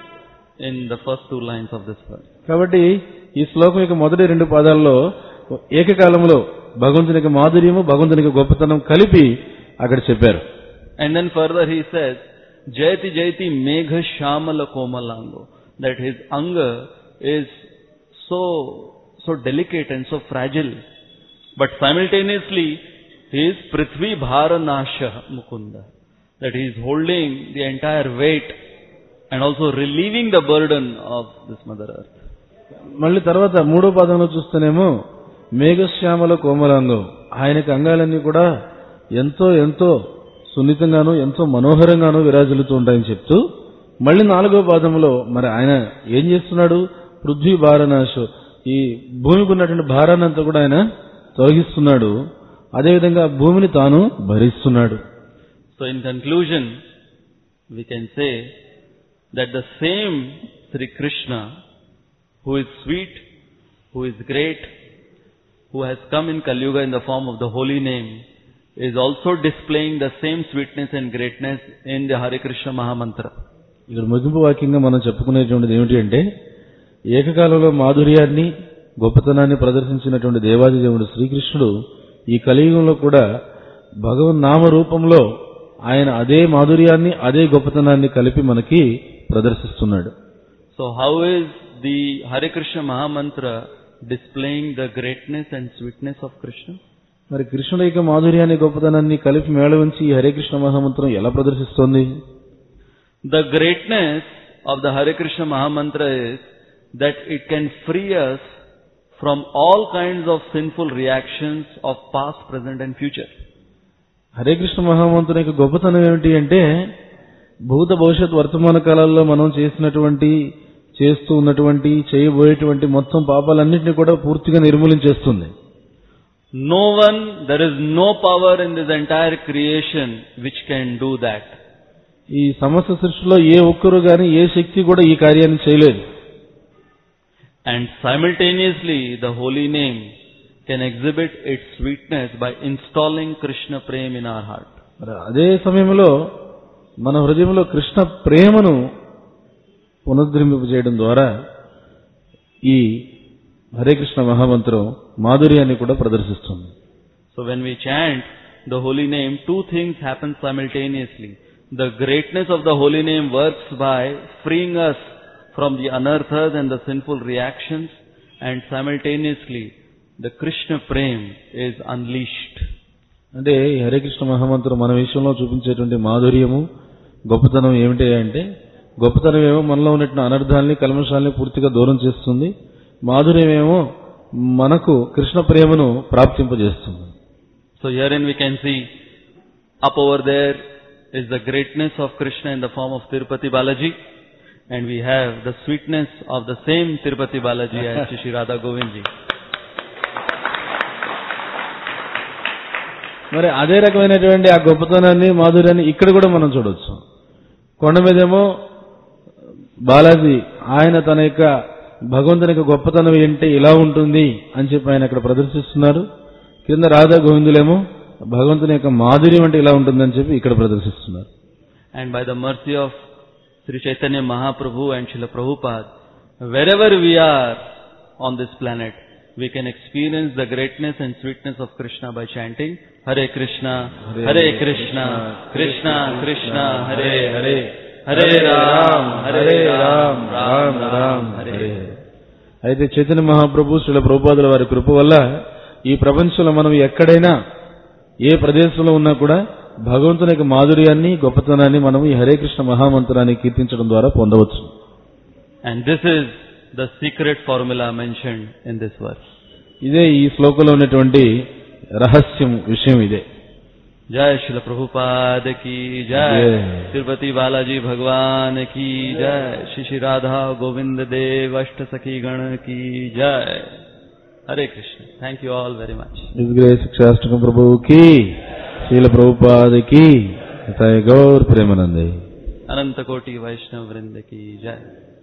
Speaker 1: in the first two lines of this verse.
Speaker 2: కాబట్టి ఈ శ్లోకం యొక్క మొదటి రెండు పాదాల్లో ఏకకాలంలో భగవంతుని యొక్క మాధుర్యము భగవంతుని యొక్క గొప్పతనం కలిపి అక్కడ చెప్పారు
Speaker 1: And then further he says, Jayati Jayati Megha Shamala Komalango. That his anga is so, so delicate and so fragile. But simultaneously, he is Prithvi Bharanasha Mukunda. That he is holding the entire weight and also relieving the burden of this Mother Earth.
Speaker 2: మళ్ళీ తర్వాత మూడో పాదంలో చూస్తేనేమో మేఘశ్యామల కోమలాంగం ఆయనకి అంగాలన్నీ కూడా ఎంతో ఎంతో సున్నితంగాను ఎంతో మనోహరంగాను విరాజిల్లుతూ ఉంటాయని చెప్తూ మళ్ళీ నాలుగో పాదంలో మరి ఆయన ఏం చేస్తున్నాడు పృథ్వీ భారనాశు ఈ భూమికి ఉన్నటువంటి భారాన్ని అంతా కూడా ఆయన తొలగిస్తున్నాడు అదేవిధంగా భూమిని తాను భరిస్తున్నాడు
Speaker 1: So in conclusion, we can say that the same Sri Krishna, who is sweet, who is great, who has come in Kali Yuga in the form of the holy name, is also displaying the same sweetness and greatness in the Hare Krishna Mahamantra.
Speaker 2: ఇక్కడ ముగింపు వాక్యంగా మనం చెప్పుకునేటువంటిది ఏమిటి అంటే ఏకకాలంలో మాధుర్యాన్ని గొప్పతనాన్ని ప్రదర్శించినటువంటి దేవాది దేవుడు శ్రీకృష్ణుడు ఈ కలియుగంలో కూడా భగవన్ నామ రూపంలో ఆయన అదే మాధుర్యాన్ని అదే గొప్పతనాన్ని కలిపి మనకి ప్రదర్శిస్తున్నాడు
Speaker 1: So how is the Hare Krishna Mahamantra displaying the greatness and sweetness of Krishna?
Speaker 2: మరి కృష్ణుడి యొక్క మాధుర్యాన్ని గొప్పతనాన్ని కలిపి మేళవించి ఈ హరే కృష్ణ మహామంత్రం ఎలా ప్రదర్శిస్తోంది
Speaker 1: The greatness of the Hare Krishna Mahamantra is that it can free us from all kinds of sinful reactions of past, present and future.
Speaker 2: Hare Krishna మహామంత్రం యొక్క గొప్పతనం ఏమిటి అంటే భూత భవిష్యత్ వర్తమాన కాలాల్లో మనం చేసినటువంటి చేస్తూ ఉన్నటువంటి చేయబోయేటువంటి మొత్తం పాపాలన్నింటినీ కూడా పూర్తిగా నిర్మూలించేస్తుంది
Speaker 1: No one, there is no power in this entire creation which can do that.
Speaker 2: ఈ సమస్త సృష్టిలో ఏ ఒక్కరు గాని ఏ శక్తి కూడా ఈ కార్యాన్ని చేయలేదు
Speaker 1: And simultaneously, the holy name can exhibit its sweetness by installing Krishna Prem in our heart.
Speaker 2: మరి అదే సమయంలో మన హృదయంలో కృష్ణ ప్రేమను పునరుద్ధరింపజేయడం ద్వారా ఈ హరే కృష్ణ మహామంత్రం మాధుర్యాన్ని కూడా ప్రదర్శిస్తుంది
Speaker 1: So when we chant the holy name, two things happen simultaneously. The greatness of the holy name works by freeing us from the anarthas and the sinful reactions and simultaneously the Krishna Prem is unleashed.
Speaker 2: అంటే ఈ హరే కృష్ణ మహామంత్రం మన విషయంలో చూపించేటువంటి మాధుర్యము గొప్పతనం ఏమిటి అంటే గొప్పతనం ఏమో మనలో ఉన్నటువంటి అనర్థాలని కల్మషాలని పూర్తిగా దూరం చేస్తుంది మాధుర్యం ఏమో మనకు కృష్ణ ప్రేమను ప్రాప్తింపజేస్తుంది
Speaker 1: So herein we can see up over there is the greatness of Krishna in the form of Tirupati Balaji and we have the sweetness of the same Tirupati Balaji as Shri Radha Govindji.
Speaker 2: మరి అదే రకమైనటువంటి ఆ గొప్పతనాన్ని మాధుర్యాన్ని ఇక్కడ కూడా మనం చూడవచ్చు కొండ మీదేమో బాలాజీ ఆయన తన యొక్క భగవంతుని యొక్క గొప్పతనం ఏంటి ఇలా ఉంటుంది అని చెప్పి ఆయన అక్కడ ప్రదర్శిస్తున్నారు కింద రాధా గోవిందులేమో భగవంతుని యొక్క మాధుర్యం అంటే ఇలా ఉంటుందని చెప్పి ఇక్కడ ప్రదర్శిస్తున్నారు
Speaker 1: And by the mercy of Sri Chaitanya Mahaprabhu and Srila Prabhupada, wherever we are on this planet, we can experience the greatness and sweetness of Krishna by chanting Hare Krishna, Hare Krishna, Krishna Krishna, Hare Hare, Hare Ram, Hare Ram, Ram Ram, Hare Hare.
Speaker 2: అయితే చైతన్య మహాప్రభు శ్రీల ప్రభుపాదుల వారి కృప వల్ల ఈ ప్రపంచంలో మనం ఎక్కడైనా ఏ ప్రదేశంలో ఉన్నా కూడా భగవంతుని యొక్క మాధుర్యాన్ని గొప్పతనాన్ని మనం ఈ హరే కృష్ణ మహామంత్రాన్ని కీర్తించడం ద్వారా పొందవచ్చు
Speaker 1: And this is the secret formula mentioned in this verse.
Speaker 2: ఇదే ఈ శ్లోకంలో ఉన్నటువంటి రహస్యం విషయం ఇదే
Speaker 1: जय श्रील प्रभुपाद की जय
Speaker 2: जय।
Speaker 1: तिरुपति बालाजी भगवान की जय श्री श्री राधा गोविंद देव अष्ट सखी गण की जय Hare Krishna thank you all very much
Speaker 2: నిజగ్రహ శిక్షాష్టకం ప్రభువుకి శీల ప్రభుపాదకి గౌర్ ప్రేమనందే
Speaker 1: अनंत कोटि वैष्णव वृंद की जय